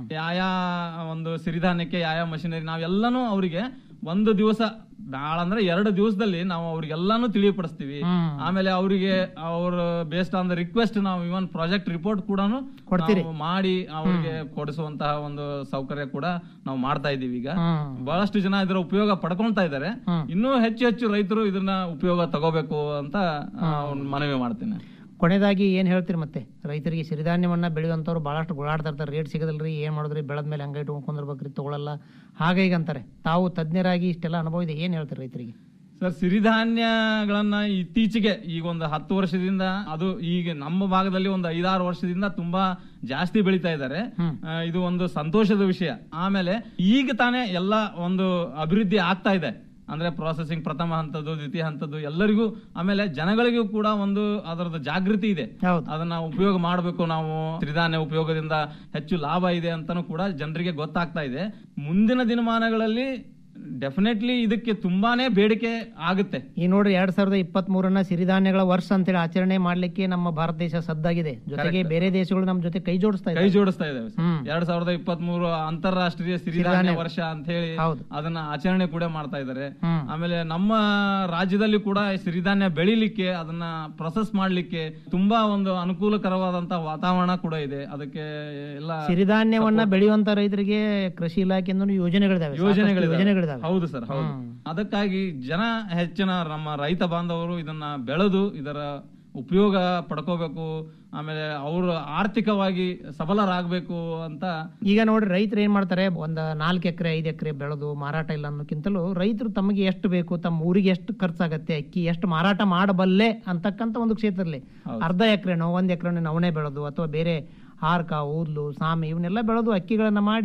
ಯಾವ್ಯಾವ ಒಂದು ಸಿರಿಧಾನ್ಯಕ್ಕೆ ಯಾವ್ಯಾವ ಮಷಿನರಿ ನಾವೆಲ್ಲಾನು ಅವರಿಗೆ ಒಂದು ದಿವಸ ಭಾಳ ಅಂದ್ರೆ ಎರಡು ದಿವಸದಲ್ಲಿ ನಾವು ಅವ್ರಿಗೆಲ್ಲಾನು ತಿಳಿಯಪಡಿಸ್ತೀವಿ ಆಮೇಲೆ ಅವರಿಗೆ ಅವ್ರ ಬೇಸ್ಡ್ ಆನ್ ದ ರಿಕ್ವೆಸ್ಟ್ ನಾವು ಇವನ್ ಪ್ರಾಜೆಕ್ಟ್ ರಿಪೋರ್ಟ್ ಕೂಡ ಕೊಡ್ತೀರಿ? ಮಾಡಿ ಅವ್ರಿಗೆ ಕೊಡಿಸುವಂತಹ ಒಂದು ಸೌಕರ್ಯ ಕೂಡ ನಾವು ಮಾಡ್ತಾ ಇದೀವಿ ಈಗ ಬಹಳಷ್ಟು ಜನ ಇದರ ಉಪಯೋಗ ಪಡ್ಕೊಳ್ತಾ ಇದ್ದಾರೆ ಇನ್ನೂ ಹೆಚ್ಚು ಹೆಚ್ಚು ರೈತರು ಇದನ್ನ ಉಪಯೋಗ ತಗೋಬೇಕು ಅಂತ ಆ, ಒಂದ್ ಮನವಿ ಮಾಡ್ತೇನೆ ಕೊನೆಯದಾಗಿ ಏನ್ ಹೇಳ್ತೀರಿ ಮತ್ತೆ ರೈತರಿಗೆ ಸಿರಿಧಾನ್ಯವನ್ನ ಬೆಳೆಯುವಂತವ್ರು ಬಹಳಷ್ಟು ಗುಳಾಡ್ತಾ ಇರ್ತಾರೆ ರೇಟ್ ಸಿಗದಲ್ರಿ ಏನ್ ಮಾಡಿದ್ರಿ ಬೆಳೆದ ಮೇಲೆ ಹಂಗ ಇಟ್ಕೊಂಡ್ಕೊಂಡ್ಬರ್ಬೇಕ್ರಿ ತಗೊಳಲ್ಲ ಹಾಗೆ ಈಗ ಅಂತಾರೆ ತಾವು ತಜ್ಞರಾಗಿ ಇಷ್ಟೆಲ್ಲ ಅನುಭವ ಇದೆ ಏನ್ ಹೇಳ್ತೀರಿ ರೈತರಿಗೆ ಸರ್ ಸಿರಿಧಾನ್ಯಗಳನ್ನ ಇತ್ತೀಚೆಗೆ ಈಗ ಒಂದು ಹತ್ತು ವರ್ಷದಿಂದ ಅದು ಈಗ ನಮ್ಮ ಭಾಗದಲ್ಲಿ ಒಂದು ಐದಾರು ವರ್ಷದಿಂದ ತುಂಬಾ ಜಾಸ್ತಿ ಬೆಳೀತಾ ಇದ್ದಾರೆ ಆ, ಇದು ಒಂದು ಸಂತೋಷದ ವಿಷಯ ಆಮೇಲೆ ಈಗ ತಾನೇ ಎಲ್ಲ ಒಂದು ಅಭಿವೃದ್ಧಿ ಆಗ್ತಾ ಇದೆ ಅಂದ್ರೆ ಪ್ರೊಸೆಸಿಂಗ್ ಪ್ರಥಮ ಹಂತದ್ದು ದ್ವಿತೀಯ ಹಂತದ್ದು ಎಲ್ಲರಿಗೂ ಆಮೇಲೆ ಜನಗಳಿಗೂ ಕೂಡ ಒಂದು ಅದರದ್ದು ಜಾಗೃತಿ ಇದೆ ಅದನ್ನ ಉಪಯೋಗ ಮಾಡಬೇಕು ನಾವು ಸಿರಿಧಾನ್ಯ ಉಪಯೋಗದಿಂದ ಹೆಚ್ಚು ಲಾಭ ಇದೆ ಅಂತಾನು ಕೂಡ ಜನರಿಗೆ ಗೊತ್ತಾಗ್ತಾ ಇದೆ ಮುಂದಿನ ದಿನಮಾನಗಳಲ್ಲಿ ಡೆಫಿನೆಟ್ಲಿ ಇದಕ್ಕೆ ತುಂಬಾನೇ ಬೇಡಿಕೆ ಆಗುತ್ತೆ ಈ ನೋಡ್ರಿ ಎರಡ್ ಸಾವಿರದ ಇಪ್ಪತ್ತ್ ಮೂರನ್ನ ಸಿರಿಧಾನ್ಯಗಳ ವರ್ಷ ಅಂತೇಳಿ ಆಚರಣೆ ಮಾಡ್ಲಿಕ್ಕೆ ನಮ್ಮ ಭಾರತ ದೇಶ ಸದ್ದಾಗಿದೆ ಜೊತೆಗೆ ಬೇರೆ ದೇಶಗಳು ನಮ್ಮ ಜೊತೆ ಕೈ ಜೋಡಿಸ್ತಾ ಕೈ ಇದ್ದಾರೆ ಜೋಡಿಸ್ತಾ ಇದಾವೆ ಎರಡ್ ಸಾವಿರದ ಇಪ್ಪತ್ತ್ ಮೂರು ಅಂತಾರಾಷ್ಟ್ರೀಯ ಸಿರಿಧಾನ್ಯ ಸಿರಿಧಾನ್ಯ. ವರ್ಷ ಅಂತ ಹೇಳಿ ಹೌದು. ಅದನ್ನ ಆಚರಣೆ ಕೂಡ ಮಾಡ್ತಾ ಇದ್ದಾರೆ ಹ್ಮ್. ಆಮೇಲೆ ನಮ್ಮ ರಾಜ್ಯದಲ್ಲಿ ಕೂಡ ಈ ಸಿರಿಧಾನ್ಯ ಬೆಳಿಲಿಕ್ಕೆ ಅದನ್ನ ಪ್ರೊಸೆಸ್ ಮಾಡ್ಲಿಕ್ಕೆ ತುಂಬಾ ಒಂದು ಅನುಕೂಲಕರವಾದಂತ ವಾತಾವರಣ ಕೂಡ ಇದೆ ಅದಕ್ಕೆ ಎಲ್ಲ ಸಿರಿಧಾನ್ಯವನ್ನ ಬೆಳೆಯುವಂತ ರೈತರಿಗೆ ಕೃಷಿ ಇಲಾಖೆಯಿಂದ ಯೋಜನೆಗಳಿದಾವೆ ಸಾಕಷ್ಟು ಯೋಜನೆಗಳಿದಾವೆ ಯೋಜನೆಗಳಿದಾವೆ ಹೌದು ಸರ್ ಹೌದು ಅದಕ್ಕಾಗಿ ಜನ ಹೆಚ್ಚಿನ ನಮ್ಮ ರೈತ ಬಾಂಧವರು ಇದನ್ನ ಬೆಳೆದು ಇದರ ಉಪಯೋಗ ಪಡ್ಕೋಬೇಕು ಆಮೇಲೆ ಅವರು ಆರ್ಥಿಕವಾಗಿ ಸಬಲರಾಗಬೇಕು ಅಂತ ಈಗ ನೋಡ್ರಿ ರೈತರು ಏನ್ ಮಾಡ್ತಾರೆ ಒಂದ್ ನಾಲ್ಕು ಎಕರೆ ಐದು ಎಕರೆ ಬೆಳೆದು ಮಾರಾಟ ಇಲ್ಲ ಅನ್ನೋಕ್ಕಿಂತಲೂ ರೈತರು ತಮಗೆ ಎಷ್ಟು ಬೇಕು ತಮ್ಮ ಊರಿಗೆ ಎಷ್ಟು ಖರ್ಚಾಗತ್ತೆ ಅಕ್ಕಿ ಎಷ್ಟು ಮಾರಾಟ ಮಾಡಬಲ್ಲೆ ಅಂತಕ್ಕಂತ ಒಂದು ಕ್ಷೇತ್ರದಲ್ಲಿ ಅರ್ಧ ಎಕರೆನೋ ಒಂದ್ ಎಕರೆನೋ ನವಣೆ ಬೆಳೆದು ಅಥವಾ ಬೇರೆ ಹಾರ್ಕ ಊದ್ಲು ಸಾಮೆ ಇವನ್ನೆಲ್ಲ ಬೆಳೆದು ಅಕ್ಕಿಗಳನ್ನ ಮಾಡಿ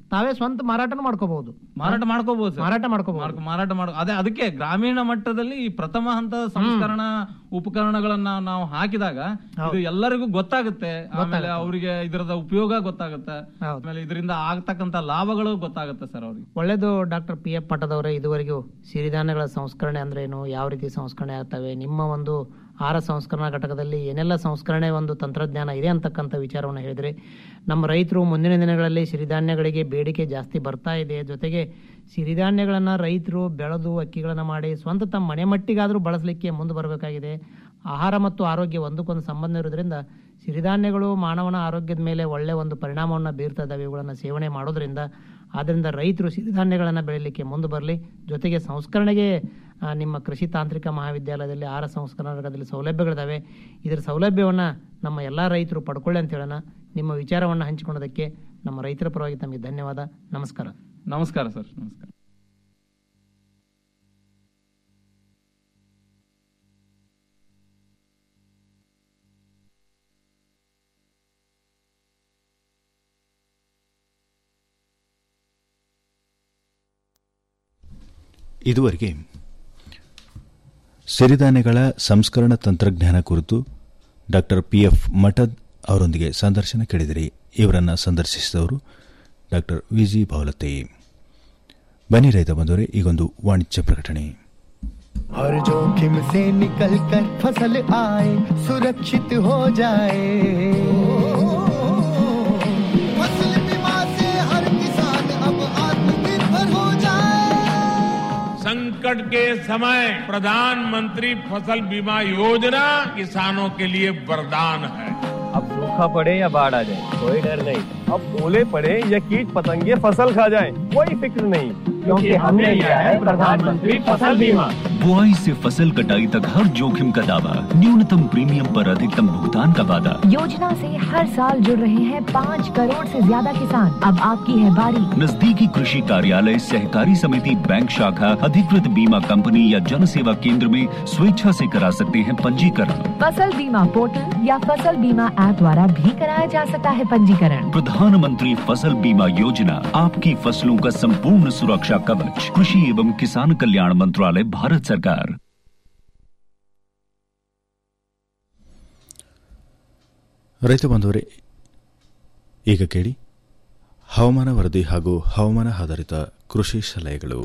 ತಾವೇ ಸ್ವಂತ ಮಾರಾಟನೂ ಮಾಡ್ಕೋಬಹುದು ಮಾರಾಟ ಮಾಡ್ಕೋಬಹುದು ಸರ್ ಮಾರಾಟ ಮಾಡ್ಕೋಬಹುದು ಮಾರ್ಕ- ಮಾರಾಟ ಮಾಡ ಅದೇ ಅದಕ್ಕೆ ಗ್ರಾಮೀಣ ಮಟ್ಟದಲ್ಲಿ ಈ ಪ್ರಥಮ ಹಂತದ ಸಂಸ್ಕರಣಾ ಉಪಕರಣಗಳನ್ನ ನಾವು ಹಾಕಿದಾಗ ಇದು ಎಲ್ಲರಿಗೂ ಗೊತ್ತಾಗುತ್ತೆ ಆಮೇಲೆ ಅವರಿಗೆ ಇದರದ ಉಪಯೋಗ ಗೊತ್ತಾಗುತ್ತೆ ಆಮೇಲೆ ಇದರಿಂದ ಆಗ್ತಕ್ಕಂತ ಲಾಭಗಳು ಗೊತ್ತಾಗುತ್ತೆ ಸರ್ ಅವ್ರಿಗೆ ಒಳ್ಳೇದು ಡಾಕ್ಟರ್ ಪಿ ಎಫ್ ಪಟ್ಟದವರೇ ಇದುವರೆಗೂ ಸಿರಿಧಾನ್ಯಗಳ ಸಂಸ್ಕರಣೆ ಅಂದ್ರೆ ಏನು ಯಾವ ರೀತಿ ಸಂಸ್ಕರಣೆ ಆಗ್ತವೆ ನಿಮ್ಮ ಒಂದು ಆಹಾರ ಸಂಸ್ಕರಣಾ ಘಟಕದಲ್ಲಿ ಏನೆಲ್ಲ ಸಂಸ್ಕರಣೆ ಒಂದು ತಂತ್ರಜ್ಞಾನ ಇದೆ ಅಂತಕ್ಕಂಥ ವಿಚಾರವನ್ನು ಹೇಳಿದ್ರೆ ನಮ್ಮ ರೈತರು ಮುಂದಿನ ದಿನಗಳಲ್ಲಿ ಸಿರಿಧಾನ್ಯಗಳಿಗೆ ಬೇಡಿಕೆ ಜಾಸ್ತಿ ಬರ್ತಾ ಇದೆ ಜೊತೆಗೆ ಸಿರಿಧಾನ್ಯಗಳನ್ನು ರೈತರು ಬೆಳೆದು ಅಕ್ಕಿಗಳನ್ನು ಮಾಡಿ ಸ್ವಂತ ತಮ್ಮ ಮನೆ ಮಟ್ಟಿಗಾದರೂ ಬಳಸಲಿಕ್ಕೆ ಮುಂದೆ ಬರಬೇಕಾಗಿದೆ ಆಹಾರ ಮತ್ತು ಆರೋಗ್ಯ ಒಂದಕ್ಕೊಂದು ಸಂಬಂಧ ಇರೋದ್ರಿಂದ ಸಿರಿಧಾನ್ಯಗಳು ಮಾನವನ ಆರೋಗ್ಯದ ಮೇಲೆ ಒಳ್ಳೆ ಒಂದು ಪರಿಣಾಮವನ್ನು ಬೀರ್ತಾ ಇದ್ದಾವೆ ಇವುಗಳನ್ನು ಸೇವನೆ ಮಾಡೋದ್ರಿಂದ ಆದ್ದರಿಂದ ರೈತರು ಸಿರಿಧಾನ್ಯಗಳನ್ನು ಬೆಳೀಲಿಕ್ಕೆ ಮುಂದೆ ಬರಲಿ ಜೊತೆಗೆ ಸಂಸ್ಕರಣೆಗೆ ಆ, ನಿಮ್ಮ ಕೃಷಿ ತಾಂತ್ರಿಕ ಮಹಾವಿದ್ಯಾಲಯದಲ್ಲಿ ಆಹಾರ ಸಂಸ್ಕರಣಾ ಘಟಕದಲ್ಲಿ ಸೌಲಭ್ಯಗಳಿದಾವೆ ಇದರ ಸೌಲಭ್ಯವನ್ನು ನಮ್ಮ ಎಲ್ಲ ರೈತರು ಪಡ್ಕೊಳ್ಳಿ ಅಂತ ಹೇಳೋಣ ನಿಮ್ಮ ವಿಚಾರವನ್ನು ಹಂಚಿಕೊಳ್ಳೋದಕ್ಕೆ ನಮ್ಮ ರೈತರ ಪರವಾಗಿ ತಮಗೆ ಧನ್ಯವಾದ ನಮಸ್ಕಾರ ನಮಸ್ಕಾರ ಸರ್ ನಮಸ್ಕಾರ ಇದುವರೆಗೆ ಸಿರಿಧಾನ್ಯಗಳ ಸಂಸ್ಕರಣ ತಂತ್ರಜ್ಞಾನ ಕುರಿತು ಡಾಕ್ಟರ್ ಪಿ ಎಫ್ ಮಠದ್ ಅವರೊಂದಿಗೆ ಸಂದರ್ಶನ ಕೇಳಿದಿರಿ ಇವರನ್ನು ಸಂದರ್ಶಿಸಿದವರು ಡಾಕ್ಟರ್ ವಿಜಿ ಭಾವಲತೆ ಬನ್ನಿ ರೈತ ಬಂದವರೇ ಈಗೊಂದು ವಾಣಿಜ್ಯ ಪ್ರಕಟಣೆ हर जोखिम से निकल कर फसल आए सुरक्षित हो जाए फसल बीमा से हर किसान अब आत्मनिर्भर हो जाए संकट के समय प्रधानमंत्री फसल बीमा योजना किसानों के लिए वरदान है अब सूखा पड़े या बाढ़ आ जाए कोई डर नहीं अब ओले पड़े या कीट पतंगे फसल खा जाए कोई फिक्र नहीं क्योंकि हमने लिया है प्रधानमंत्री फसल बीमा बुआई से फसल कटाई तक हर जोखिम का दावा न्यूनतम प्रीमियम पर अधिकतम भुगतान का वादा योजना से हर साल जुड़ रहे हैं पाँच करोड़ से ज्यादा किसान अब आपकी है बारी नजदीकी कृषि कार्यालय सहकारी समिति बैंक शाखा अधिकृत बीमा कंपनी या जन सेवा केंद्र में स्वेच्छा से करा सकते हैं पंजीकरण फसल बीमा पोर्टल या फसल बीमा ऐप द्वारा भी कराया जा सकता है पंजीकरण प्रधानमंत्री फसल बीमा योजना आपकी फसलों का संपूर्ण सुरक्षा कवच कृषि एवं किसान कल्याण मंत्रालय भारत सरकार ರೈತ ಬಂಧುವರೇ ಈಗ ಕೇಳಿ ಹವಾಮಾನ ವರದಿ ಹಾಗೂ ಹವಾಮಾನ ಆಧಾರಿತ ಕೃಷಿ ಸಲಹೆಗಳು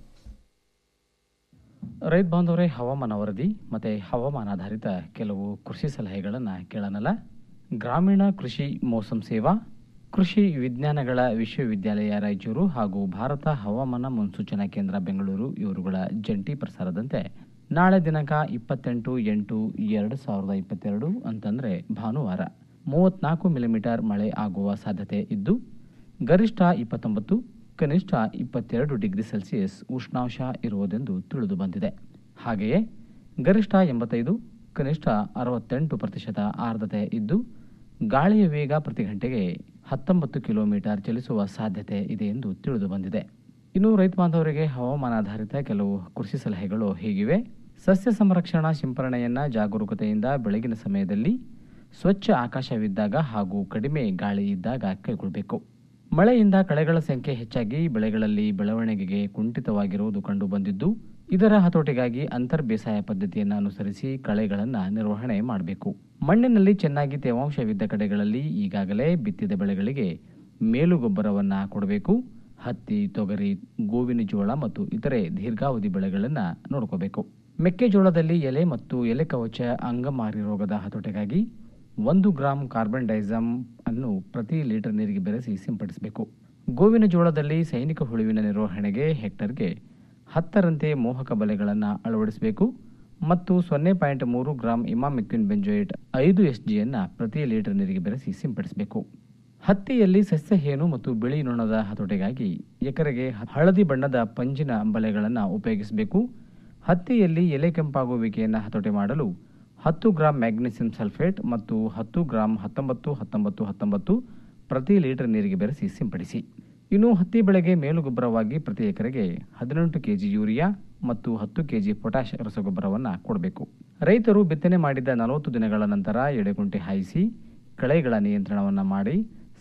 ರೈತ ಬಾಂಧವರೇ ಹವಾಮಾನ ವರದಿ ಮತ್ತು ಹವಾಮಾನಾಧಾರಿತ ಕೆಲವು ಕೃಷಿ ಸಲಹೆಗಳನ್ನು ಕೇಳೋಣಲ್ಲ ಗ್ರಾಮೀಣ ಕೃಷಿ ಮೋಸಂ ಸೇವಾ ಕೃಷಿ ವಿಜ್ಞಾನಗಳ ವಿಶ್ವವಿದ್ಯಾಲಯ ರಾಯಚೂರು ಹಾಗೂ ಭಾರತ ಹವಾಮಾನ ಮುನ್ಸೂಚನಾ ಕೇಂದ್ರ ಬೆಂಗಳೂರು ಇವರುಗಳ ಜಂಟಿ ಪ್ರಸಾರದಂತೆ ನಾಳೆ ದಿನಾಂಕ ಇಪ್ಪತ್ತೆಂಟು ಎಂಟು ಎರಡು ಸಾವಿರದ ಇಪ್ಪತ್ತೆರಡು ಅಂತಂದರೆ ಭಾನುವಾರ ಮೂವತ್ನಾಲ್ಕು ಮಿಲಿಮೀಟರ್ ಮಳೆ ಆಗುವ ಸಾಧ್ಯತೆ ಇದ್ದು ಗರಿಷ್ಠ ಇಪ್ಪತ್ತೊಂಬತ್ತು ಕನಿಷ್ಠ ಇಪ್ಪತ್ತೆರಡು ಡಿಗ್ರಿ ಸೆಲ್ಸಿಯಸ್ ಉಷ್ಣಾಂಶ ಇರುವುದೆಂದು ತಿಳಿದು ಬಂದಿದೆ ಹಾಗೆಯೇ ಗರಿಷ್ಠ ಎಂಬತ್ತೈದು ಕನಿಷ್ಠ ಅರವತ್ತೆಂಟು ಪ್ರತಿಶತ ಆರ್ದ್ರತೆ ಇದ್ದು ಗಾಳಿಯ ವೇಗ ಪ್ರತಿ ಗಂಟೆಗೆ ಹತ್ತೊಂಬತ್ತು ಕಿಲೋಮೀಟರ್ ಚಲಿಸುವ ಸಾಧ್ಯತೆ ಇದೆ ಎಂದು ತಿಳಿದು ಬಂದಿದೆ ಇನ್ನು ರೈತ ಬಾಂಧವರಿಗೆ ಹವಾಮಾನಾಧಾರಿತ ಕೆಲವು ಕೃಷಿ ಸಲಹೆಗಳು ಹೀಗಿವೆ ಸಸ್ಯ ಸಂರಕ್ಷಣಾ ಸಿಂಪರಣೆಯನ್ನ ಜಾಗರೂಕತೆಯಿಂದ ಬೆಳಗಿನ ಸಮಯದಲ್ಲಿ ಸ್ವಚ್ಛ ಆಕಾಶವಿದ್ದಾಗ ಹಾಗೂ ಕಡಿಮೆ ಗಾಳಿ ಇದ್ದಾಗ ಕೈಗೊಳ್ಳಬೇಕು ಮಳೆಯಿಂದ ಕಳೆಗಳ ಸಂಖ್ಯೆ ಹೆಚ್ಚಾಗಿ ಬೆಳೆಗಳಲ್ಲಿ ಬೆಳವಣಿಗೆಗೆ ಕುಂಠಿತವಾಗಿರುವುದು ಕಂಡು ಬಂದಿದ್ದು ಇದರ ಹತೋಟಿಗಾಗಿ ಅಂತರ್ ಬೇಸಾಯ ಪದ್ಧತಿಯನ್ನು ಅನುಸರಿಸಿ ಕಳೆಗಳನ್ನು ನಿರ್ವಹಣೆ ಮಾಡಬೇಕು ಮಣ್ಣಿನಲ್ಲಿ ಚೆನ್ನಾಗಿ ತೇವಾಂಶವಿದ್ದ ಕಡೆಗಳಲ್ಲಿ ಈಗಾಗಲೇ ಬಿತ್ತಿದ ಬೆಳೆಗಳಿಗೆ ಮೇಲುಗೊಬ್ಬರವನ್ನು ಕೊಡಬೇಕು ಹತ್ತಿ ತೊಗರಿ ಗೋವಿನ ಜೋಳ ಮತ್ತು ಇತರೆ ದೀರ್ಘಾವಧಿ ಬೆಳೆಗಳನ್ನು ನೋಡ್ಕೋಬೇಕು ಮೆಕ್ಕೆಜೋಳದಲ್ಲಿ ಎಲೆ ಮತ್ತು ಎಲೆ ಕವಚ ಅಂಗಮಾರಿ ರೋಗದ ಹತೋಟಿಗಾಗಿ ಒಂದು ಗ್ರಾಂ ಕಾರ್ಬನ್ ಡೈಸಮ್ ಅನ್ನು ಪ್ರತಿ ಲೀಟರ್ ನೀರಿಗೆ ಬೆರೆಸಿ ಸಿಂಪಡಿಸಬೇಕು ಗೋವಿನ ಜೋಳದಲ್ಲಿ ಸೈನಿಕ ಹುಳುವಿನ ನಿರ್ವಹಣೆಗೆ ಹೆಕ್ಟರ್ಗೆ ಹತ್ತರಂತೆ ಮೋಹಕ ಬಲೆಗಳನ್ನು ಅಳವಡಿಸಬೇಕು ಮತ್ತು ಸೊನ್ನೆ ಪಾಯಿಂಟ್ ಮೂರು ಗ್ರಾಂ ಇಮಾಮಿಕ್ವಿನ್ ಬೆಂಜೋಯೇಟ್ ಐದು ಎಸ್ ಜಿಯನ್ನು ಪ್ರತಿ ಲೀಟರ್ ನೀರಿಗೆ ಬೆರೆಸಿ ಸಿಂಪಡಿಸಬೇಕು ಹತ್ತಿಯಲ್ಲಿ ಸಸ್ಯ ಹೇನು ಮತ್ತು ಬಿಳಿ ನೊಣದ ಹತೋಟಿಗಾಗಿ ಎಕರೆಗೆ ಹಳದಿ ಬಣ್ಣದ ಪಂಜಿನ ಬಲೆಗಳನ್ನು ಉಪಯೋಗಿಸಬೇಕು ಹತ್ತಿಯಲ್ಲಿ ಎಲೆ ಕೆಂಪಾಗುವಿಕೆಯನ್ನು ಹತೋಟಿ ಮಾಡಲು ಹತ್ತು ಗ್ರಾಂ ಮ್ಯಾಗ್ನೀಸಿಯಂ ಸಲ್ಫೇಟ್ ಮತ್ತು ಹತ್ತು ಗ್ರಾಂ ಹತ್ತೊಂಬತ್ತು ಹತ್ತೊಂಬತ್ತು ಹತ್ತೊಂಬತ್ತು ಪ್ರತಿ ಲೀಟರ್ ನೀರಿಗೆ ಬೆರೆಸಿ ಸಿಂಪಡಿಸಿ ಇನ್ನು ಹತ್ತಿ ಬೆಳೆಗೆ ಮೇಲುಗೊಬ್ಬರವಾಗಿ ಪ್ರತಿ ಎಕರೆಗೆ ಹದಿನೆಂಟು ಕೆಜಿ ಯೂರಿಯಾ ಮತ್ತು ಹತ್ತು ಕೆಜಿ ಪೊಟ್ಯಾಷ್ ರಸಗೊಬ್ಬರವನ್ನು ಕೊಡಬೇಕು ರೈತರು ಬಿತ್ತನೆ ಮಾಡಿದ ನಲವತ್ತು ದಿನಗಳ ನಂತರ ಎಡೆಗುಂಟೆ ಹಾಯಿಸಿ ಕಳೆಗಳ ನಿಯಂತ್ರಣವನ್ನು ಮಾಡಿ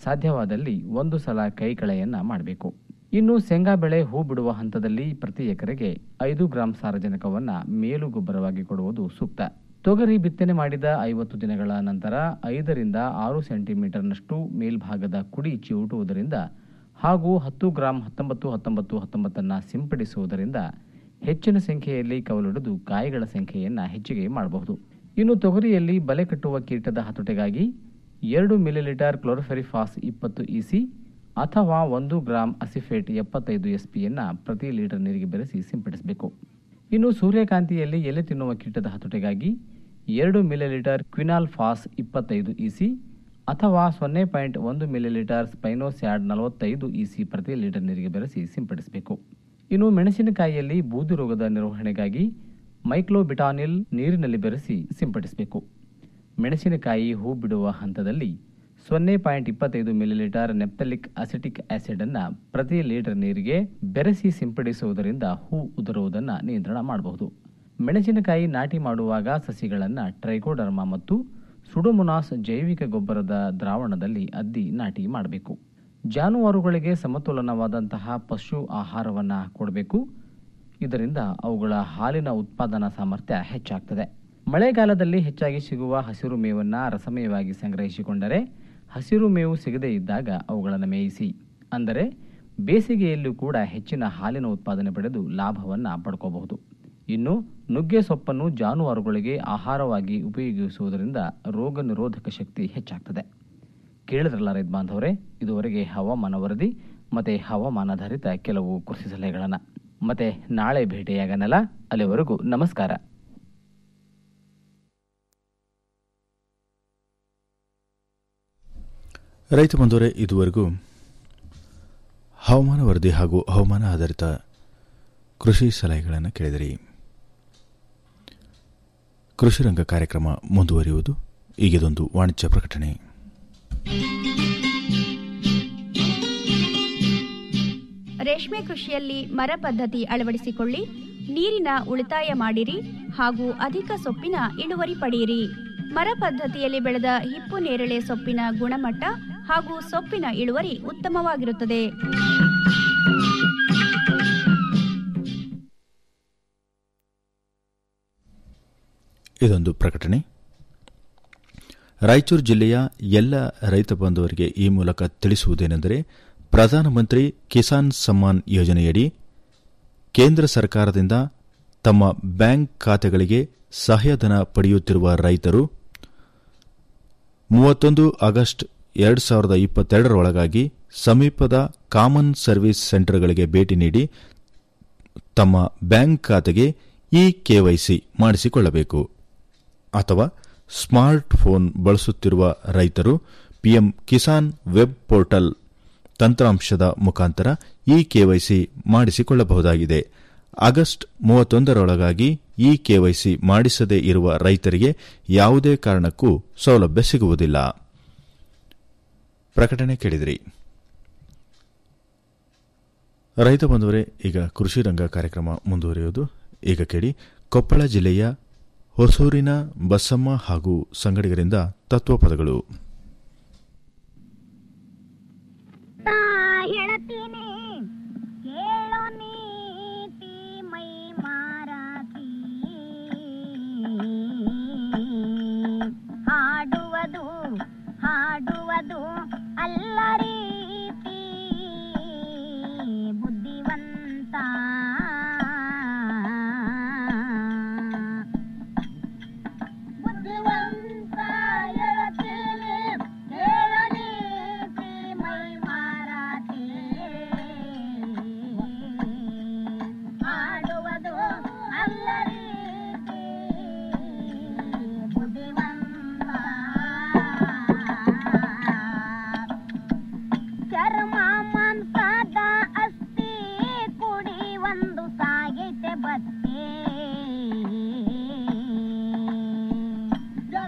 ಸಾಧ್ಯವಾದಲ್ಲಿ ಒಂದು ಸಲ ಕೈಕಳೆಯನ್ನ ಮಾಡಬೇಕು ಇನ್ನು ಶೇಂಗಾ ಬೆಳೆ ಹೂ ಬಿಡುವ ಹಂತದಲ್ಲಿ ಪ್ರತಿ ಎಕರೆಗೆ ಐದು ಗ್ರಾಂ ಸಾರಜನಕವನ್ನ ಮೇಲು ಗೊಬ್ಬರವಾಗಿ ಕೊಡುವುದು ಸೂಕ್ತ ತೊಗರಿ ಬಿತ್ತನೆ ಮಾಡಿದ ಐವತ್ತು ದಿನಗಳ ನಂತರ ಐದರಿಂದ ಆರು ಸೆಂಟಿಮೀಟರ್ನಷ್ಟು ಮೇಲ್ಭಾಗದ ಕುಡಿ ಚಿವುಟುವುದರಿಂದ ಹಾಗೂ ಹತ್ತು ಗ್ರಾಂ ಹತ್ತೊಂಬತ್ತು ಹತ್ತೊಂಬತ್ತು ಹತ್ತೊಂಬತ್ತನ್ನ ಸಿಂಪಡಿಸುವುದರಿಂದ ಹೆಚ್ಚಿನ ಸಂಖ್ಯೆಯಲ್ಲಿ ಕವಲೊಡೆದು ಕಾಯಿಗಳ ಸಂಖ್ಯೆಯನ್ನು ಹೆಚ್ಚಿಗೆ ಮಾಡಬಹುದು ಇನ್ನು ತೊಗರಿಯಲ್ಲಿ ಬಲೆ ಕಟ್ಟುವ ಕೀಟದ ಹತೋಟಿಗಾಗಿ ಎರಡು ಮಿಲಿಲೀಟರ್ ಕ್ಲೋರೋಫೆರಿಫಾಸ್ ಇಪ್ಪತ್ತು ಇಸಿ ಅಥವಾ ಒಂದು ಗ್ರಾಂ ಅಸಿಫೇಟ್ ಎಪ್ಪತ್ತೈದು ಎಸ್ಪಿಯನ್ನು ಪ್ರತಿ ಲೀಟರ್ ನೀರಿಗೆ ಬೆರೆಸಿ ಸಿಂಪಡಿಸಬೇಕು ಇನ್ನು ಸೂರ್ಯಕಾಂತಿಯಲ್ಲಿ ಎಲೆ ತಿನ್ನುವ ಕೀಟದ ಹತೋಟಿಗಾಗಿ ಎರಡು ಮಿಲಿಲೀಟರ್ ಕ್ವಿನಾಲ್ ಫಾಸ್ ಇಪ್ಪತ್ತೈದು ಇಸಿ ಅಥವಾ ಸೊನ್ನೆ ಪಾಯಿಂಟ್ ಒಂದು ಮಿಲಿಲೀಟರ್ ಸ್ಪೈನೋಸ್ಯಾಡ್ ನಲವತ್ತೈದು ಇಸಿ ಪ್ರತಿ ಲೀಟರ್ ನೀರಿಗೆ ಬೆರೆಸಿ ಸಿಂಪಡಿಸಬೇಕು ಇನ್ನು ಮೆಣಸಿನಕಾಯಿಯಲ್ಲಿ ಬೂದು ರೋಗದ ನಿರ್ವಹಣೆಗಾಗಿ ಮೈಕ್ಲೋಬಿಟಾನಿಲ್ ನೀರಿನಲ್ಲಿ ಬೆರೆಸಿ ಸಿಂಪಡಿಸಬೇಕು ಮೆಣಸಿನಕಾಯಿ ಹೂ ಬಿಡುವ ಹಂತದಲ್ಲಿ ಸೊನ್ನೆ ಪಾಯಿಂಟ್ ಇಪ್ಪತ್ತೈದು ಮಿಲಿಲೀಟರ್ ನೆಪ್ತಲಿಕ್ ಅಸಿಟಿಕ್ ಆಸಿಡ್ ಅನ್ನ ಪ್ರತಿ ಲೀಟರ್ ನೀರಿಗೆ ಬೆರೆಸಿ ಸಿಂಪಡಿಸುವುದರಿಂದ ಹೂ ಉದುರುವುದನ್ನು ನಿಯಂತ್ರಣ ಮಾಡಬಹುದು ಮೆಣಸಿನಕಾಯಿ ನಾಟಿ ಮಾಡುವಾಗ ಸಸಿಗಳನ್ನು ಟ್ರೈಕೋಡರ್ಮ ಮತ್ತು ಸುಡೋಮೊನಾಸ್ ಜೈವಿಕ ಗೊಬ್ಬರದ ದ್ರಾವಣದಲ್ಲಿ ಅದ್ದಿ ನಾಟಿ ಮಾಡಬೇಕು ಜಾನುವಾರುಗಳಿಗೆ ಸಮತೋಲನವಾದಂತಹ ಪಶು ಆಹಾರವನ್ನು ಕೊಡಬೇಕು ಇದರಿಂದ ಅವುಗಳ ಹಾಲಿನ ಉತ್ಪಾದನಾ ಸಾಮರ್ಥ್ಯ ಹೆಚ್ಚಾಗ್ತದೆ ಮಳೆಗಾಲದಲ್ಲಿ ಹೆಚ್ಚಾಗಿ ಸಿಗುವ ಹಸಿರು ಮೇವನ್ನು ರಸಮಯವಾಗಿ ಸಂಗ್ರಹಿಸಿಕೊಂಡರೆ ಹಸಿರು ಮೇವು ಸಿಗದೇ ಇದ್ದಾಗ ಅವುಗಳನ್ನು ಮೇಯಿಸಿ ಅಂದರೆ ಬೇಸಿಗೆಯಲ್ಲೂ ಕೂಡ ಹೆಚ್ಚಿನ ಹಾಲಿನ ಉತ್ಪಾದನೆ ಪಡೆದು ಲಾಭವನ್ನು ಪಡ್ಕೋಬಹುದು ಇನ್ನು ನುಗ್ಗೆ ಸೊಪ್ಪನ್ನು ಜಾನುವಾರುಗಳಿಗೆ ಆಹಾರವಾಗಿ ಉಪಯೋಗಿಸುವುದರಿಂದ ರೋಗ ನಿರೋಧಕ ಶಕ್ತಿ ಹೆಚ್ಚಾಗ್ತದೆ ಕೇಳಿದ್ರಲ್ಲ ರೈತ ಬಾಂಧವರೇ ಇದುವರೆಗೆ ಹವಾಮಾನ ವರದಿ ಮತ್ತೆ ಹವಾಮಾನಾಧಾರಿತ ಕೆಲವು ಕೃಷಿ ಸಲಹೆಗಳನ್ನು ಮತ್ತೆ ನಾಳೆ ಭೇಟಿಯಾಗನಲ್ಲ ಅಲ್ಲಿವರೆಗೂ ನಮಸ್ಕಾರ ರೈತ ಬಂಧುವರೇ ಇದುವರೆಗೂ ಹವಾಮಾನ ವರದಿ ಹಾಗೂ ಹವಾಮಾನ ಆಧಾರಿತ ಕೃಷಿ ಸಲಹೆಗಳನ್ನು ಕೇಳಿದಿರಿ ಕೃಷಿ ರಂಗ ಕಾರ್ಯಕ್ರಮ ಮುಂದುವರಿಯುವುದು ಈಗಿದೊಂದು ವಾಣಿಜ್ಯ ಪ್ರಕಟಣೆ ರೇಷ್ಮೆ ಕೃಷಿಯಲ್ಲಿ ಮರ ಪದ್ಧತಿ ಅಳವಡಿಸಿಕೊಳ್ಳಿ ನೀರಿನ ಉಳಿತಾಯ ಮಾಡಿರಿ ಹಾಗೂ ಅಧಿಕ ಸೊಪ್ಪಿನ ಇಳುವರಿ ಪಡೆಯಿರಿ ಮರ ಪದ್ಧತಿಯಲ್ಲಿ ಬೆಳೆದ ಹಿಪ್ಪು ನೇರಳೆ ಸೊಪ್ಪಿನ ಗುಣಮಟ್ಟ ಹಾಗೂ ಸೊಪ್ಪಿನ ಇಳುವರಿ ಉತ್ತಮವಾಗಿರುತ್ತದೆ ಇದೊಂದು ಪ್ರಕಟಣೆ ರಾಯಚೂರು ಜಿಲ್ಲೆಯ ಎಲ್ಲ ರೈತ ಬಾಂಧವರಿಗೆ ಈ ಮೂಲಕ ತಿಳಿಸುವುದೇನೆಂದರೆ ಪ್ರಧಾನಮಂತ್ರಿ ಕಿಸಾನ್ ಸಮ್ಮಾನ್ ಯೋಜನೆಯಡಿ ಕೇಂದ್ರ ಸರ್ಕಾರದಿಂದ ತಮ್ಮ ಬ್ಯಾಂಕ್ ಖಾತೆಗಳಿಗೆ ಸಹಾಯಧನ ಪಡೆಯುತ್ತಿರುವ ರೈತರು ಮೂವತ್ತೊಂದು ಆಗಸ್ಟ್ ಎರಡು ಸಾವಿರದ ಇಪ್ಪತ್ತೆರಡರೊಳಗಾಗಿ ಸಮೀಪದ ಕಾಮನ್ ಸರ್ವಿಸ್ ಸೆಂಟರ್ಗಳಿಗೆ ಭೇಟಿ ನೀಡಿ ತಮ್ಮ ಬ್ಯಾಂಕ್ ಖಾತೆಗೆ ಇ ಕೆವೈಸಿ ಮಾಡಿಸಿಕೊಳ್ಳಬೇಕು ಅಥವಾ ಸ್ಮಾರ್ಟ್ ಫೋನ್ ಬಳಸುತ್ತಿರುವ ರೈತರು ಪಿಎಂ ಕಿಸಾನ್ ವೆಬ್ ಪೋರ್ಟಲ್ ತಂತ್ರಾಂಶದ ಮುಖಾಂತರ ಇ ಕೆವೈಸಿ ಮಾಡಿಸಿಕೊಳ್ಳಬಹುದಾಗಿದೆ ಆಗಸ್ಟ್ ಮೂವತ್ತೊಂದರೊಳಗಾಗಿ ಇ ಕೆವೈಸಿ ಮಾಡಿಸದೇ ಇರುವ ರೈತರಿಗೆ ಯಾವುದೇ ಕಾರಣಕ್ಕೂ ಸೌಲಭ್ಯ ಸಿಗುವುದಿಲ್ಲ ಪ್ರಕಟಣೆ ಕೇಳಿದಿರಿ ರೈತ ಬಂಧುವರೇ ಈಗ ಕೃಷಿ ರಂಗ ಕಾರ್ಯಕ್ರಮ ಮುಂದುವರಿಯುವುದು ಈಗ ಕೇಳಿ ಕೊಪ್ಪಳ ಜಿಲ್ಲೆಯ ಹೊಸೂರಿನ ಬಸಮ್ಮ ಹಾಗೂ ಸಂಗಡಿಗರಿಂದ ತತ್ವಪದಗಳು ಹೇಳತೀನಿ ಕೇಳೋ ನೀತಿ ಮೈ ಮಾರಾತಿ ಹಾಡುವುದು ಹಾಡುವುದು ಅಲ್ಲ ರೀತಿ ಬುದ್ಧಿವಂತ ಬುದ್ಧಿವಂತ ಹೇಳತೀನಿ ಕೇಳೋ ನೀತಿ ಮೈ ಮಾರಾತಿ ಹಾಡುವುದು ಅಲ್ಲ ರೀತಿ ಬುದ್ಧಿವಂತ ಚರ್ಮ ಮಾಂಸದ ಅಸ್ಥಿ ಕುಡಿ ಒಂದು ಸಾಗೈತೆ ಬತ್ತೆ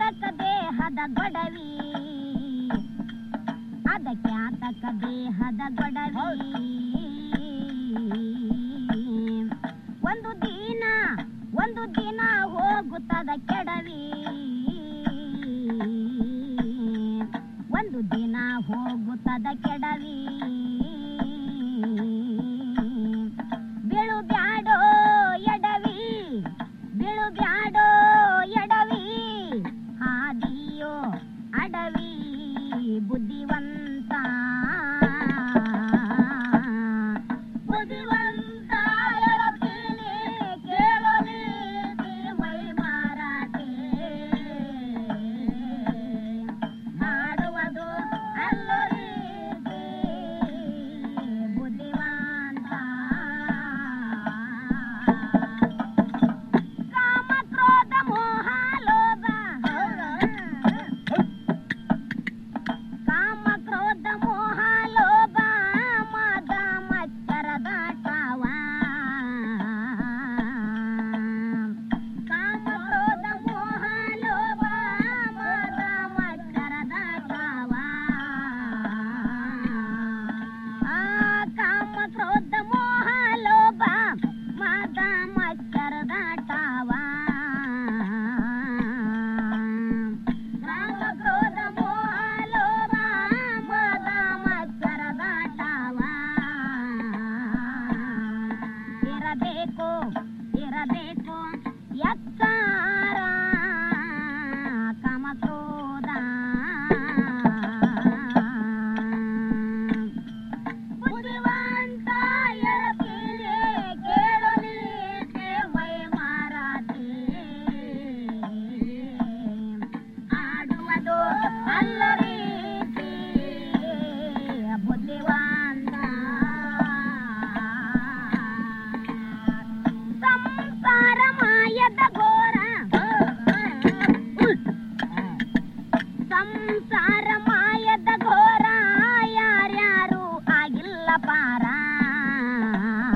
ಅದಕ್ಯಾತಕ ದೇಹದ ಗೊಡವಿ ಅದಕ್ಯಾತಕ ದೇಹದ ಗೊಡವಿ ಒಂದು ದಿನ ಒಂದು ದಿನ ಹೋಗುತ್ತದ ಕೆಡವಿ ಒಂದು ದಿನ ಹೋಗುತ್ತದ ಕೆಡವಿ ಬೀಳು ಬ್ಯಾಡೋ ಎಡವಿ ಬೀಳು ಬ್ಯಾಡೋ ಎಡವಿ ಹಾದಿಯೋ ಅಡವಿ ಬುದ್ಧಿವಂತ ಬುದ್ಧಿವಂತ ಎಳತೀನಿ ಕೇಳಲಿ ಮೈ ಮಾರಾಟೆ ಮಾಡುವುದು ಅಲ್ಲರಿ ಬುದ್ಧಿವಂತ ಕಾಮ ಕ್ರೋಧ ಮೋಹ ಲೋಭ ಕಾಮ ಕ್ರೋಧ ಮೋಹ ಲೋಭ ಮದ ಮಚ್ಚರದ ಟಾವ ಕಾಮ ಕ್ರೋಧ ಮೋಹ ಲೋಭ ಮದ ಮಚ್ಚರದ ಟಾವ ಆ ಕಾಮ ಕ್ರೋಧ ಮೋಹ ಲೋಭ ಮದ ಮಚ್ಚರದ ಟಾವ ಕಾಮ ಕ್ರೋಧ ಮೋಹ ಲೋಭ ಮದ ಮಚ್ಚರದ ಟಾವ ಇರಬೇಕು ಇರಬೇಕು ಎತ್ತಾರ ಕಾಮ ಕ್ರೋಧ ಬುದ್ಧಿವಂತ ಎಳತೀನಿ ಕೇಳಲಿ ಮೈ ಮಾರಾಟಿ ಆಡುವುದು ಅಲ್ಲ ರೀತಿ ಬುದ್ಧಿವಂತ ಸಂಸಾರ ಮಾಯದ ಘೋರ ಸಂಸಾರ ಮಾಯದ ಘೋರ ಯಾರ್ಯಾರು ಆಗಿಲ್ಲ ಪಾರ